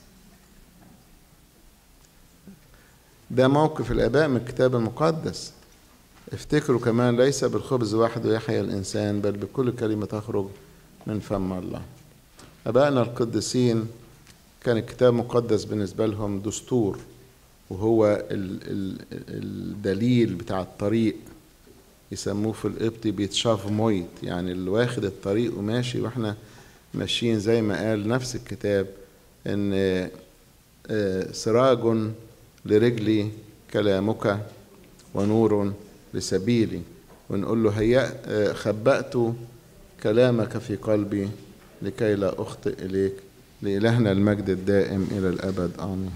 ده موقف الآباء من الكتاب المقدس افتكروا كمان ليس بالخبز وحده يحيا الإنسان بل بكل كلمة تخرج من فم الله أبائنا القديسين كان الكتاب المقدس بالنسبة لهم دستور وهو ال ال الدليل بتاع الطريق يسموه في القبطي بيتشاف مويت يعني اللي واخد الطريق وماشي واحنا ماشيين زي ما قال نفس الكتاب ان سراج لرجلي كلامك ونور لسبيلي ونقول له هيأ خبأت كلامك في قلبي لكي لا أخطئ إليك لإلهنا المجد الدائم إلى الأبد آمين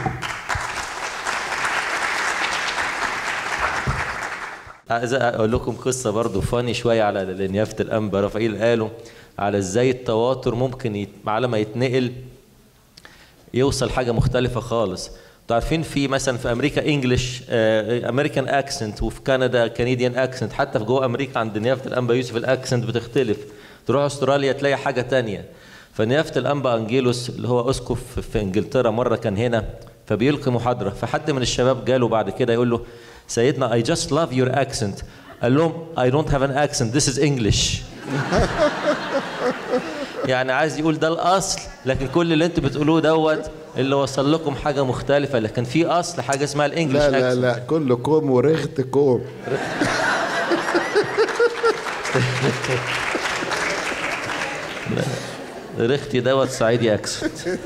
عايز اقول لكم قصه برضو فاني شويه على نيافه الانبا رافائيل قالوا على ازاي التواتر ممكن يت... على ما يتنقل يوصل حاجه مختلفه خالص انتوا عارفين في مثلا في امريكا انجلش امريكان اكسنت وفي كندا كنديان اكسنت حتى في جوه امريكا عند نيافه الانبا يوسف الاكسنت بتختلف تروح استراليا تلاقي حاجه تانية فنيافه الانبا انجيلوس اللي هو اسقف في انجلترا مره كان هنا فبيلقي محاضره فحد من الشباب جاله بعد كده يقول له سيدنا I just love your accent قال لهم I don't have an accent this is English يعني عايز يقول ده الأصل لكن كل اللي انتوا بتقولوه دوت اللي وصل لكم حاجة مختلفة لكن في أصل حاجة اسمها الإنجليش لا لا لا كل كوم ورغت كوم رختي دوت صعيدي أكسنت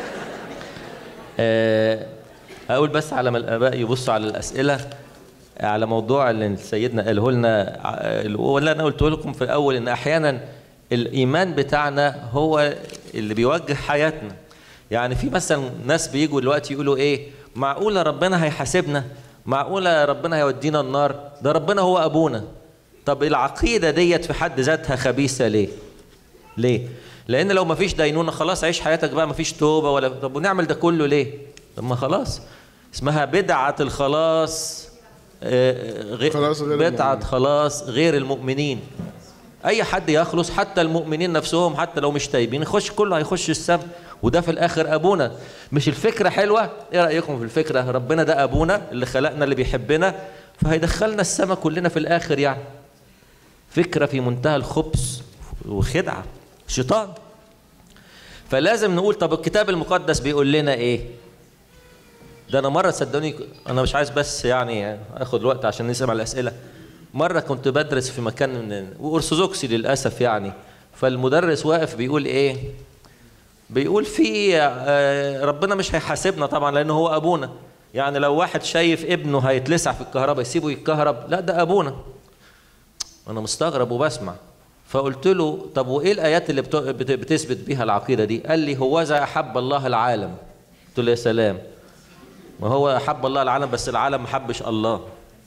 أقول بس على ما الآباء يبصوا على الأسئلة على موضوع اللي سيدنا قاله لنا ولا انا قلت لكم في الاول ان احيانا الايمان بتاعنا هو اللي بيوجه حياتنا يعني في مثلا ناس بيجوا دلوقتي يقولوا ايه معقوله ربنا هيحاسبنا معقوله ربنا هيودينا النار ده ربنا هو ابونا طب العقيده ديت في حد ذاتها خبيثه ليه ليه لان لو ما فيش دينونه خلاص عيش حياتك بقى ما فيش توبه ولا طب ونعمل ده كله ليه طب ما خلاص اسمها بدعه الخلاص غير خلاص غير بدعة المؤمنين. خلاص غير المؤمنين أي حد يخلص حتى المؤمنين نفسهم حتى لو مش تايبين يخش كله هيخش السم وده في الآخر أبونا مش الفكرة حلوة إيه رأيكم في الفكرة ربنا ده أبونا اللي خلقنا اللي بيحبنا فهيدخلنا السما كلنا في الآخر يعني فكرة في منتهى الخبث وخدعة شيطان فلازم نقول طب الكتاب المقدس بيقول لنا ايه ده انا مره صدقوني انا مش عايز بس يعني اخد وقت عشان نسمع الاسئله مره كنت بدرس في مكان من وارثوذكسي للاسف يعني فالمدرس واقف بيقول ايه بيقول في آه، ربنا مش هيحاسبنا طبعا لانه هو ابونا يعني لو واحد شايف ابنه هيتلسع في الكهرباء يسيبه يتكهرب لا ده ابونا انا مستغرب وبسمع فقلت له طب وايه الايات اللي بت- بت- بتثبت بيها العقيده دي قال لي هوذا احب الله العالم قلت له يا سلام ما هو احب الله العالم بس العالم ما حبش الله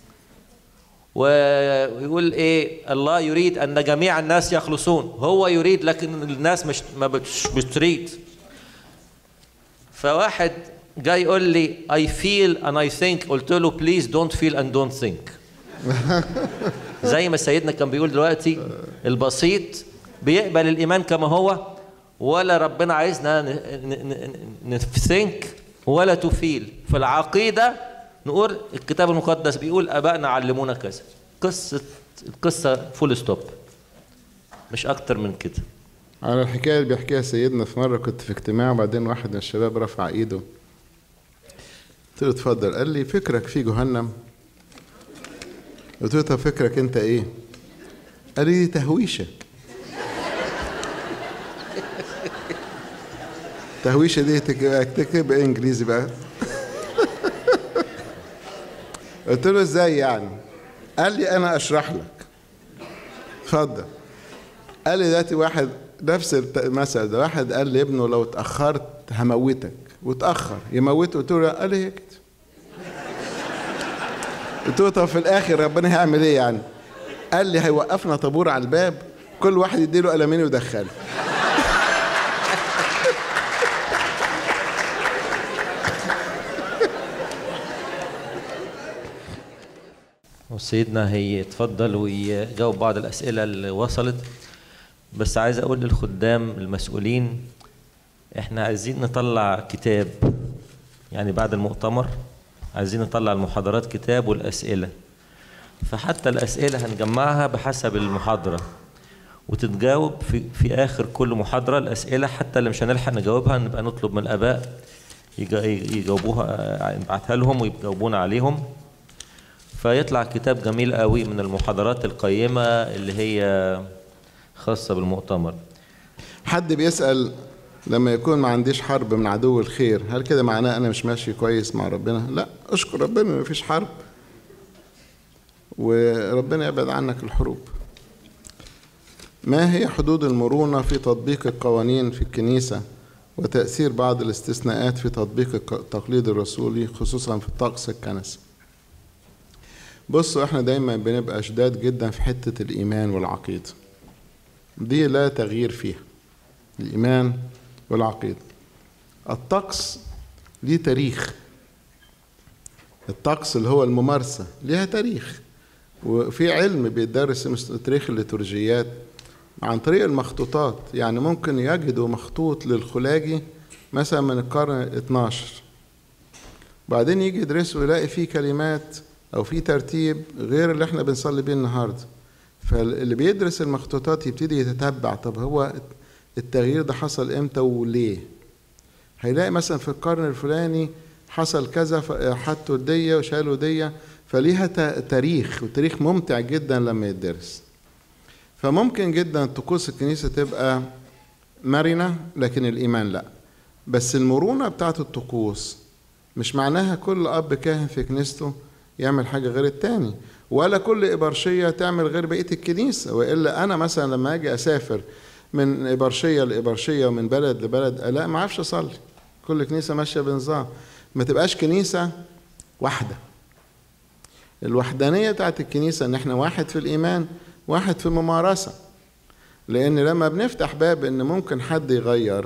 ويقول ايه الله يريد ان جميع الناس يخلصون هو يريد لكن الناس مش ما بتش- مش تريد فواحد جاي يقول لي I feel and I think قلت له please don't feel and don't think زي ما سيدنا كان بيقول دلوقتي البسيط بيقبل الإيمان كما هو ولا ربنا عايزنا نثينك ولا تفيل في العقيدة نقول الكتاب المقدس بيقول أبائنا علمونا كذا قصة القصة فول ستوب مش أكتر من كده على الحكاية اللي بيحكيها سيدنا في مرة كنت في اجتماع وبعدين واحد من الشباب رفع ايده قلت له اتفضل قال لي فكرك في جهنم قلت له طب فكرك انت ايه قال لي دي تهويشه تهويشه دي تكتب انجليزي بقى قلت له ازاي يعني قال لي انا اشرح لك اتفضل قال لي دلوقتي واحد نفس المثل ده واحد قال لابنه لو اتاخرت هموتك واتاخر يموته قلت له قال لي هي كده قلت له طب في الاخر ربنا هيعمل ايه يعني قال لي هيوقفنا طابور على الباب كل واحد يديله قلمين ويدخله وسيدنا هيتفضل ويجاوب بعض الأسئلة اللي وصلت بس عايز أقول للخدام المسؤولين إحنا عايزين نطلع كتاب يعني بعد المؤتمر عايزين نطلع المحاضرات كتاب والأسئلة فحتى الأسئلة هنجمعها بحسب المحاضرة وتتجاوب في, في آخر كل محاضرة الأسئلة حتى اللي مش هنلحق نجاوبها نبقى نطلب من الآباء يجاوبوها نبعتها لهم ويجاوبونا عليهم فيطلع كتاب جميل قوي من المحاضرات القيمة اللي هي خاصة بالمؤتمر حد بيسأل لما يكون ما عنديش حرب من عدو الخير هل كده معناه أنا مش ماشي كويس مع ربنا لا أشكر ربنا ما فيش حرب وربنا يبعد عنك الحروب ما هي حدود المرونة في تطبيق القوانين في الكنيسة وتأثير بعض الاستثناءات في تطبيق التقليد الرسولي خصوصا في الطقس الكنسي بصوا احنا دايما بنبقى شداد جدا في حتة الإيمان والعقيدة دي لا تغيير فيها الإيمان والعقيدة الطقس ليه تاريخ الطقس اللي هو الممارسة ليها تاريخ وفي علم بيدرس تاريخ الليتورجيات عن طريق المخطوطات يعني ممكن يجدوا مخطوط للخلاجي مثلا من القرن 12 بعدين يجي يدرسه يلاقي فيه كلمات او في ترتيب غير اللي احنا بنصلي بيه النهارده فاللي بيدرس المخطوطات يبتدي يتتبع طب هو التغيير ده حصل امتى وليه هيلاقي مثلا في القرن الفلاني حصل كذا حطوا دية وشالوا دية فليها تاريخ وتاريخ ممتع جدا لما يدرس فممكن جدا طقوس الكنيسة تبقى مرنة لكن الإيمان لا بس المرونة بتاعت الطقوس مش معناها كل أب كاهن في كنيسته يعمل حاجة غير التاني ولا كل إبرشية تعمل غير بقية الكنيسة وإلا أنا مثلا لما أجي أسافر من إبرشية لإبرشية ومن بلد لبلد لا ما أعرفش أصلي كل كنيسة ماشية بنظام ما تبقاش كنيسة واحدة الوحدانية بتاعت الكنيسة إن إحنا واحد في الإيمان واحد في الممارسة لأن لما بنفتح باب إن ممكن حد يغير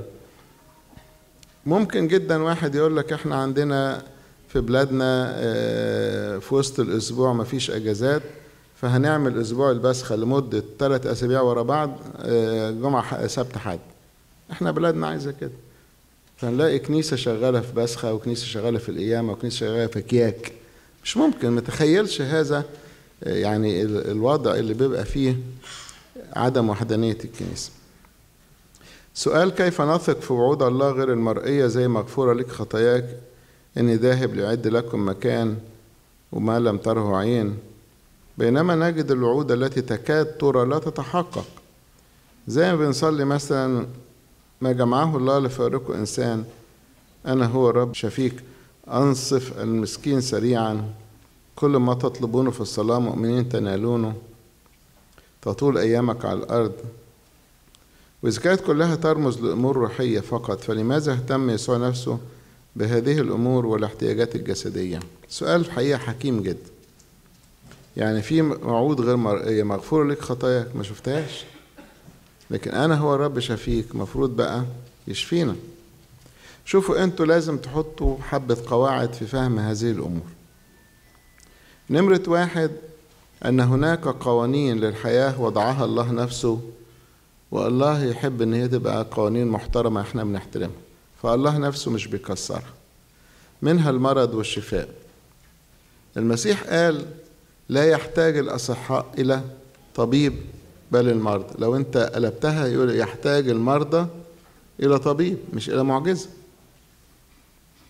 ممكن جدا واحد يقول لك إحنا عندنا في بلادنا في وسط الأسبوع مفيش أجازات فهنعمل أسبوع البسخة لمدة ثلاث أسابيع ورا بعض جمعة سبت حد إحنا بلادنا عايزة كده فنلاقي كنيسة شغالة في بسخة وكنيسة شغالة في القيامة وكنيسة شغالة في كياك مش ممكن ما تخيلش هذا يعني الوضع اللي بيبقى فيه عدم وحدانية الكنيسة سؤال كيف نثق في وعود الله غير المرئية زي مغفورة لك خطاياك إني ذاهب ليعد لكم مكان وما لم تره عين بينما نجد الوعود التي تكاد ترى لا تتحقق زي ما بنصلي مثلا ما جمعه الله لفارقه إنسان أنا هو الرب شفيك أنصف المسكين سريعا كل ما تطلبونه في الصلاة مؤمنين تنالونه تطول أيامك على الأرض وإذا كانت كلها ترمز لأمور روحية فقط فلماذا اهتم يسوع نفسه بهذه الأمور والاحتياجات الجسدية سؤال في حقيقة حكيم جدا يعني في وعود غير مرئية مغفور لك خطاياك ما شفتهاش لكن أنا هو الرب شفيك مفروض بقى يشفينا شوفوا أنتوا لازم تحطوا حبة قواعد في فهم هذه الأمور نمرة واحد أن هناك قوانين للحياة وضعها الله نفسه والله يحب إن هي تبقى قوانين محترمة إحنا بنحترمها فالله نفسه مش بيكسرها منها المرض والشفاء المسيح قال لا يحتاج الأصحاء إلى طبيب بل المرضى لو أنت قلبتها يقول يحتاج المرضى إلى طبيب مش إلى معجزة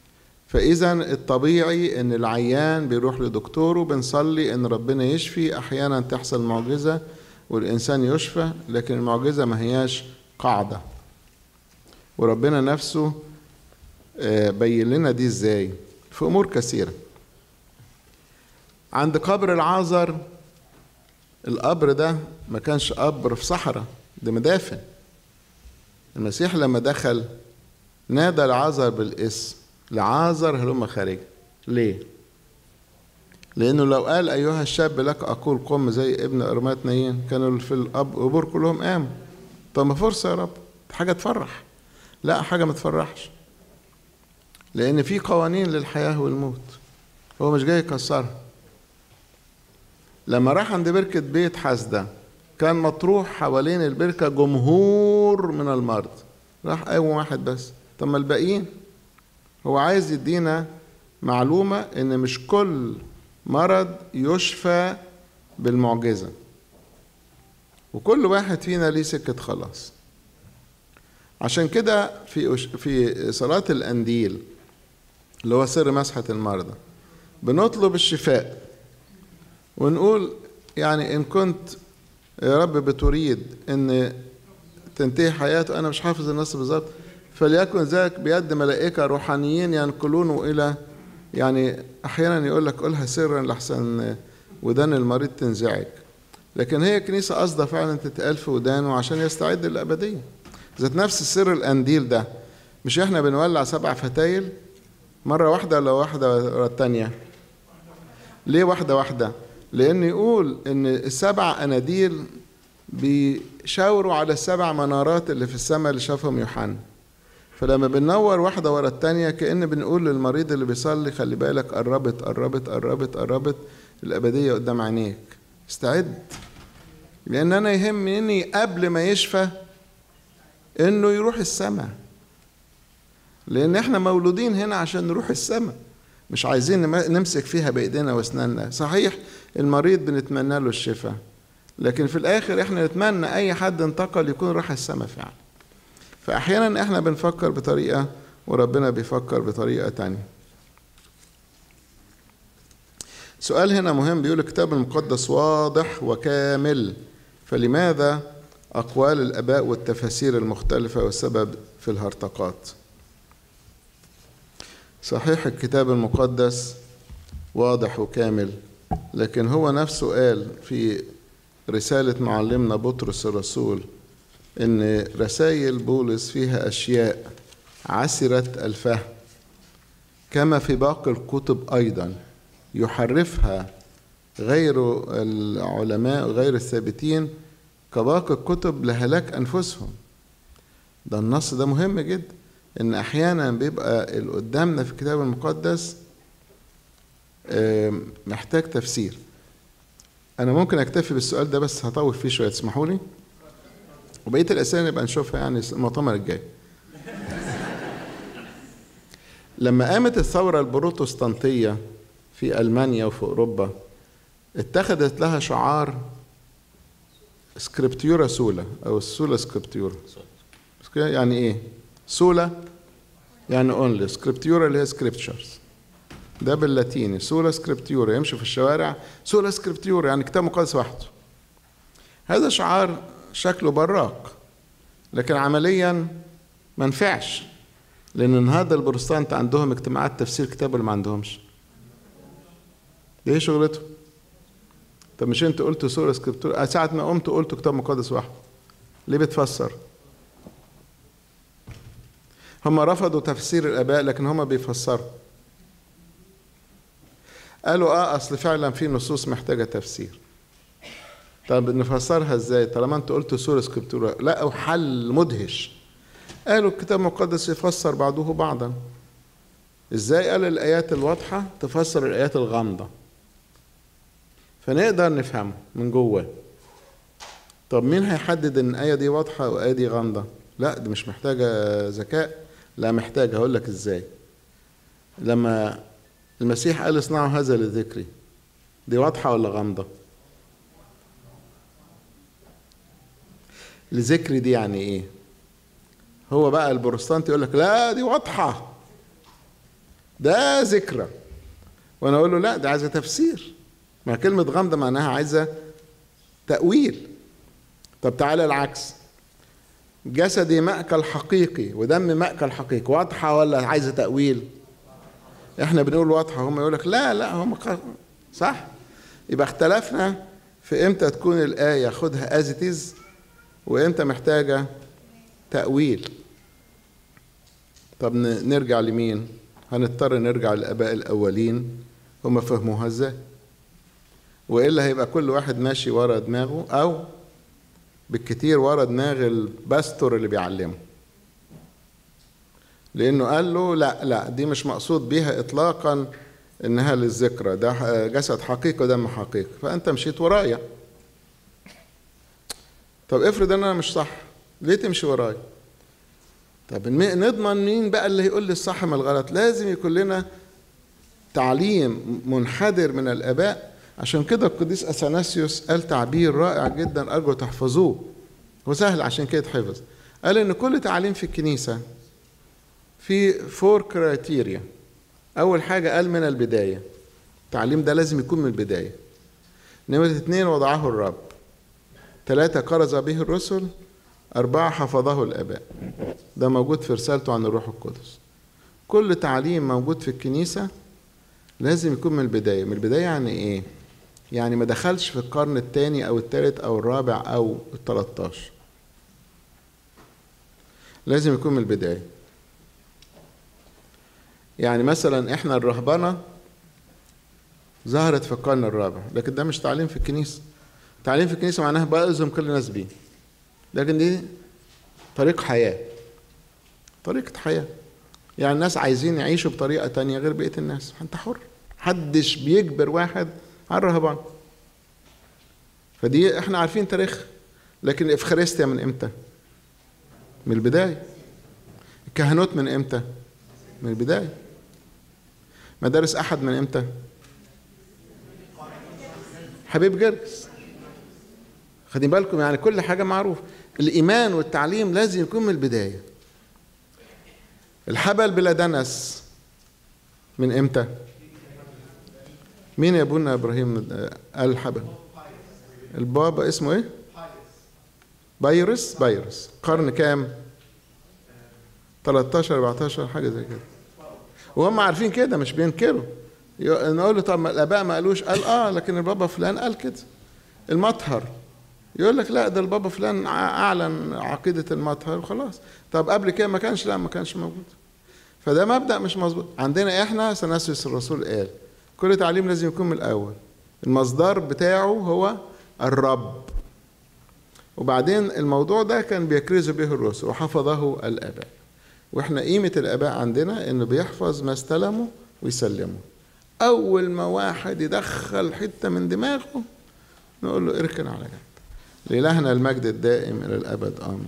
فإذا الطبيعي إن العيان بيروح لدكتوره بنصلي إن ربنا يشفي أحيانا تحصل معجزة والإنسان يشفى لكن المعجزة ما هياش قاعدة وربنا نفسه بين لنا دي إزاي في أمور كثيرة عند قبر العازر القبر ده ما كانش قبر في صحراء ده مدافن المسيح لما دخل نادى لعازر بالاسم لعازر هلم خارج ليه لانه لو قال ايها الشاب لك اقول قم زي ابن ارمات نايين كانوا في القبور كلهم قاموا طب ما فرصه يا رب حاجه تفرح لا حاجه ما تفرحش لان في قوانين للحياه والموت هو مش جاي يكسرها لما راح عند بركة بيت حسدة كان مطروح حوالين البركة جمهور من المرض راح قاوم واحد بس طب ما الباقيين هو عايز يدينا معلومة إن مش كل مرض يشفى بالمعجزة وكل واحد فينا ليه سكة خلاص عشان كده في في صلاة الأنديل اللي هو سر مسحة المرضى بنطلب الشفاء ونقول يعني إن كنت يا رب بتريد إن تنتهي حياته أنا مش حافظ النص بالظبط فليكن ذلك بيد ملائكة روحانيين ينقلونه إلى يعني أحيانا يقول لك قولها سرا لحسن ودان المريض تنزعج لكن هي كنيسة قصدها فعلا تتقال في ودانه عشان يستعد للأبدية ذات نفس سر القنديل ده مش احنا بنولع سبع فتايل مرة واحدة ولا واحدة ورا التانية ليه واحدة واحدة لأن يقول إن السبع أناديل بيشاوروا على السبع منارات اللي في السماء اللي شافهم يوحنا فلما بننور واحدة ورا التانية كأن بنقول للمريض اللي بيصلي خلي بالك قربت قربت قربت قربت الأبدية قدام عينيك استعد لأن أنا يهمني قبل ما يشفى إنه يروح السماء لأن إحنا مولودين هنا عشان نروح السماء مش عايزين نمسك فيها بإيدينا وأسناننا صحيح المريض بنتمنى له الشفاء لكن في الآخر إحنا نتمنى أي حد انتقل يكون راح السماء فعلا فأحيانا إحنا بنفكر بطريقة وربنا بيفكر بطريقة تانية سؤال هنا مهم بيقول الكتاب المقدس واضح وكامل فلماذا أقوال الآباء والتفاسير المختلفة والسبب في الهرطقات صحيح الكتاب المقدس واضح وكامل لكن هو نفسه قال في رسالة معلمنا بطرس الرسول إن رسائل بولس فيها أشياء عسرة الفهم كما في باقي الكتب أيضا يحرفها غير العلماء غير الثابتين كباقي الكتب لهلاك أنفسهم ده النص ده مهم جدا إن أحيانا بيبقى اللي قدامنا في الكتاب المقدس محتاج تفسير أنا ممكن أكتفي بالسؤال ده بس هطول فيه شوية تسمحوا لي وبقية الأسئلة نبقى نشوفها يعني المؤتمر الجاي لما قامت الثورة البروتستانتية في ألمانيا وفي أوروبا اتخذت لها شعار سكريبتيورا سولا أو السولا سكريبتيورا يعني إيه؟ سولا يعني اونلي سكريبتيورا اللي هي سكريبتشرز ده باللاتيني سولا سكريبتيورا يمشي في الشوارع سولا سكريبتيورا يعني كتاب مقدس وحده هذا شعار شكله براق لكن عمليا ما نفعش لان النهارده البروتستانت عندهم اجتماعات تفسير كتاب اللي ما عندهمش دي ايه شغلتهم طب مش انت قلت سوره سكريبتور ساعه ما قمت قلت كتاب مقدس واحد ليه بتفسر هم رفضوا تفسير الاباء لكن هم بيفسروا قالوا اه اصل فعلا في نصوص محتاجه تفسير طب نفسرها ازاي طالما انت قلت سوره سكريبتورا لقوا حل مدهش قالوا الكتاب المقدس يفسر بعضه بعضا ازاي قال الايات الواضحه تفسر الايات الغامضه فنقدر نفهمه من جواه طب مين هيحدد ان الايه دي واضحه والايه دي غامضه لا دي مش محتاجه ذكاء لا محتاجه هقول لك ازاي لما المسيح قال اصنعوا هذا لذكري دي واضحه ولا غامضه لذكري دي يعني ايه هو بقى البروتستانت يقول لك لا دي واضحه ده ذكرى وانا اقول له لا ده عايزه تفسير ما كلمه غمضه معناها عايزه تاويل طب تعالى العكس جسدي مأكل حقيقي ودم مأكل حقيقي واضحة ولا عايزة تأويل احنا بنقول واضحة هم يقول لك لا لا هم ق- صح يبقى اختلفنا في امتى تكون الآية خدها as it is وامتى محتاجة تأويل طب ن- نرجع لمين هنضطر نرجع للآباء الأولين هم فهموها ازاي وإلا هيبقى كل واحد ماشي ورا دماغه أو بالكتير ورا دماغ الباستور اللي بيعلمه لانه قال له لا لا دي مش مقصود بيها اطلاقا انها للذكرى ده جسد حقيقي ودم حقيقي فانت مشيت ورايا طب افرض ان انا مش صح ليه تمشي ورايا طب الم- نضمن مين بقى اللي هيقول لي الصح من الغلط لازم يكون لنا تعليم منحدر من الاباء عشان كده القديس اثناسيوس قال تعبير رائع جدا ارجو تحفظوه هو سهل عشان كده يتحفظ قال ان كل تعليم في الكنيسه في فور كرايتيريا اول حاجه قال من البدايه التعليم ده لازم يكون من البدايه نمرة اتنين وضعه الرب ثلاثة كرز به الرسل أربعة حفظه الآباء ده موجود في رسالته عن الروح القدس كل تعليم موجود في الكنيسة لازم يكون من البداية من البداية يعني إيه؟ يعني ما دخلش في القرن الثاني أو الثالث أو الرابع أو الثلاثة لازم يكون من البداية يعني مثلا احنا الرهبنة ظهرت في القرن الرابع لكن ده مش تعليم في الكنيسة تعليم في الكنيسة معناها بألزم كل الناس بيه لكن دي طريق حياة طريقة حياة يعني الناس عايزين يعيشوا بطريقة تانية غير بقية الناس انت حر محدش بيجبر واحد على الرهبان فدي احنا عارفين تاريخ لكن الافخارستيا من امتى من البداية الكهنوت من امتى من البداية مدارس احد من امتى حبيب جرجس خدين بالكم يعني كل حاجة معروف الإيمان والتعليم لازم يكون من البداية الحبل بلا دنس من امتى مين يا ابونا ابراهيم قال الحبل البابا اسمه ايه بايرس بايرس قرن كام 13 14 حاجه زي كده وهم عارفين كده مش بينكروا نقول له طب ما الاباء ما قالوش قال اه لكن البابا فلان قال كده المطهر يقول لك لا ده البابا فلان اعلن عقيده المطهر وخلاص طب قبل كده ما كانش لا ما كانش موجود فده مبدا مش مظبوط عندنا احنا سنسوس الرسول قال كل تعليم لازم يكون من الاول المصدر بتاعه هو الرب وبعدين الموضوع ده كان بيكرز به الرسل وحفظه الاباء واحنا قيمه الاباء عندنا انه بيحفظ ما استلمه ويسلمه اول ما واحد يدخل حته من دماغه نقول له اركن على جنب لإلهنا المجد الدائم إلى الأبد آمين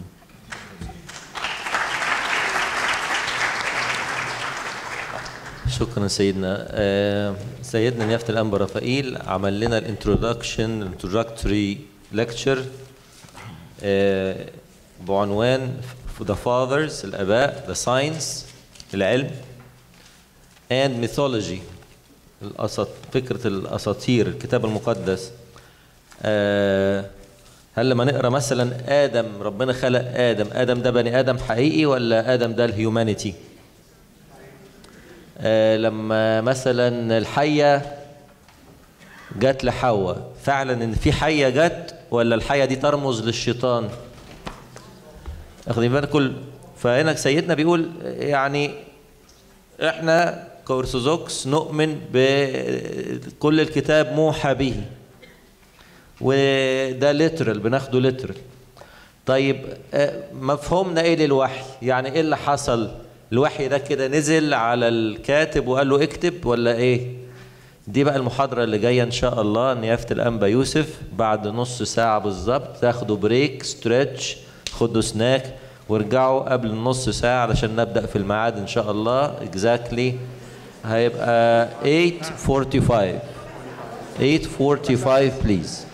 شكرا سيدنا آه سيدنا نيافة الأنبا رفائيل عمل لنا الانترودكشن الانترودكتوري ليكتشر آه بعنوان The Fathers الآباء The Science العلم and Mythology الأسط... فكرة الأساطير الكتاب المقدس آه هل لما نقرا مثلا ادم ربنا خلق ادم ادم ده بني ادم حقيقي ولا ادم ده الهيومانيتي آه لما مثلا الحيه جت لحواء فعلا ان في حيه جت ولا الحيه دي ترمز للشيطان واخدين بالك كل فهنا سيدنا بيقول يعني احنا كأرثوذكس نؤمن بكل الكتاب موحى به وده لترال بناخده لترال طيب مفهومنا ايه للوحي يعني ايه اللي حصل الوحي ده كده نزل على الكاتب وقال له اكتب ولا ايه دي بقى المحاضرة اللي جاية إن شاء الله نيافة الأنبا يوسف بعد نص ساعة بالظبط تاخدوا بريك ستريتش خدوا سناك وارجعوا قبل النص ساعة علشان نبدأ في الميعاد إن شاء الله exactly هيبقى 8:45 8:45 please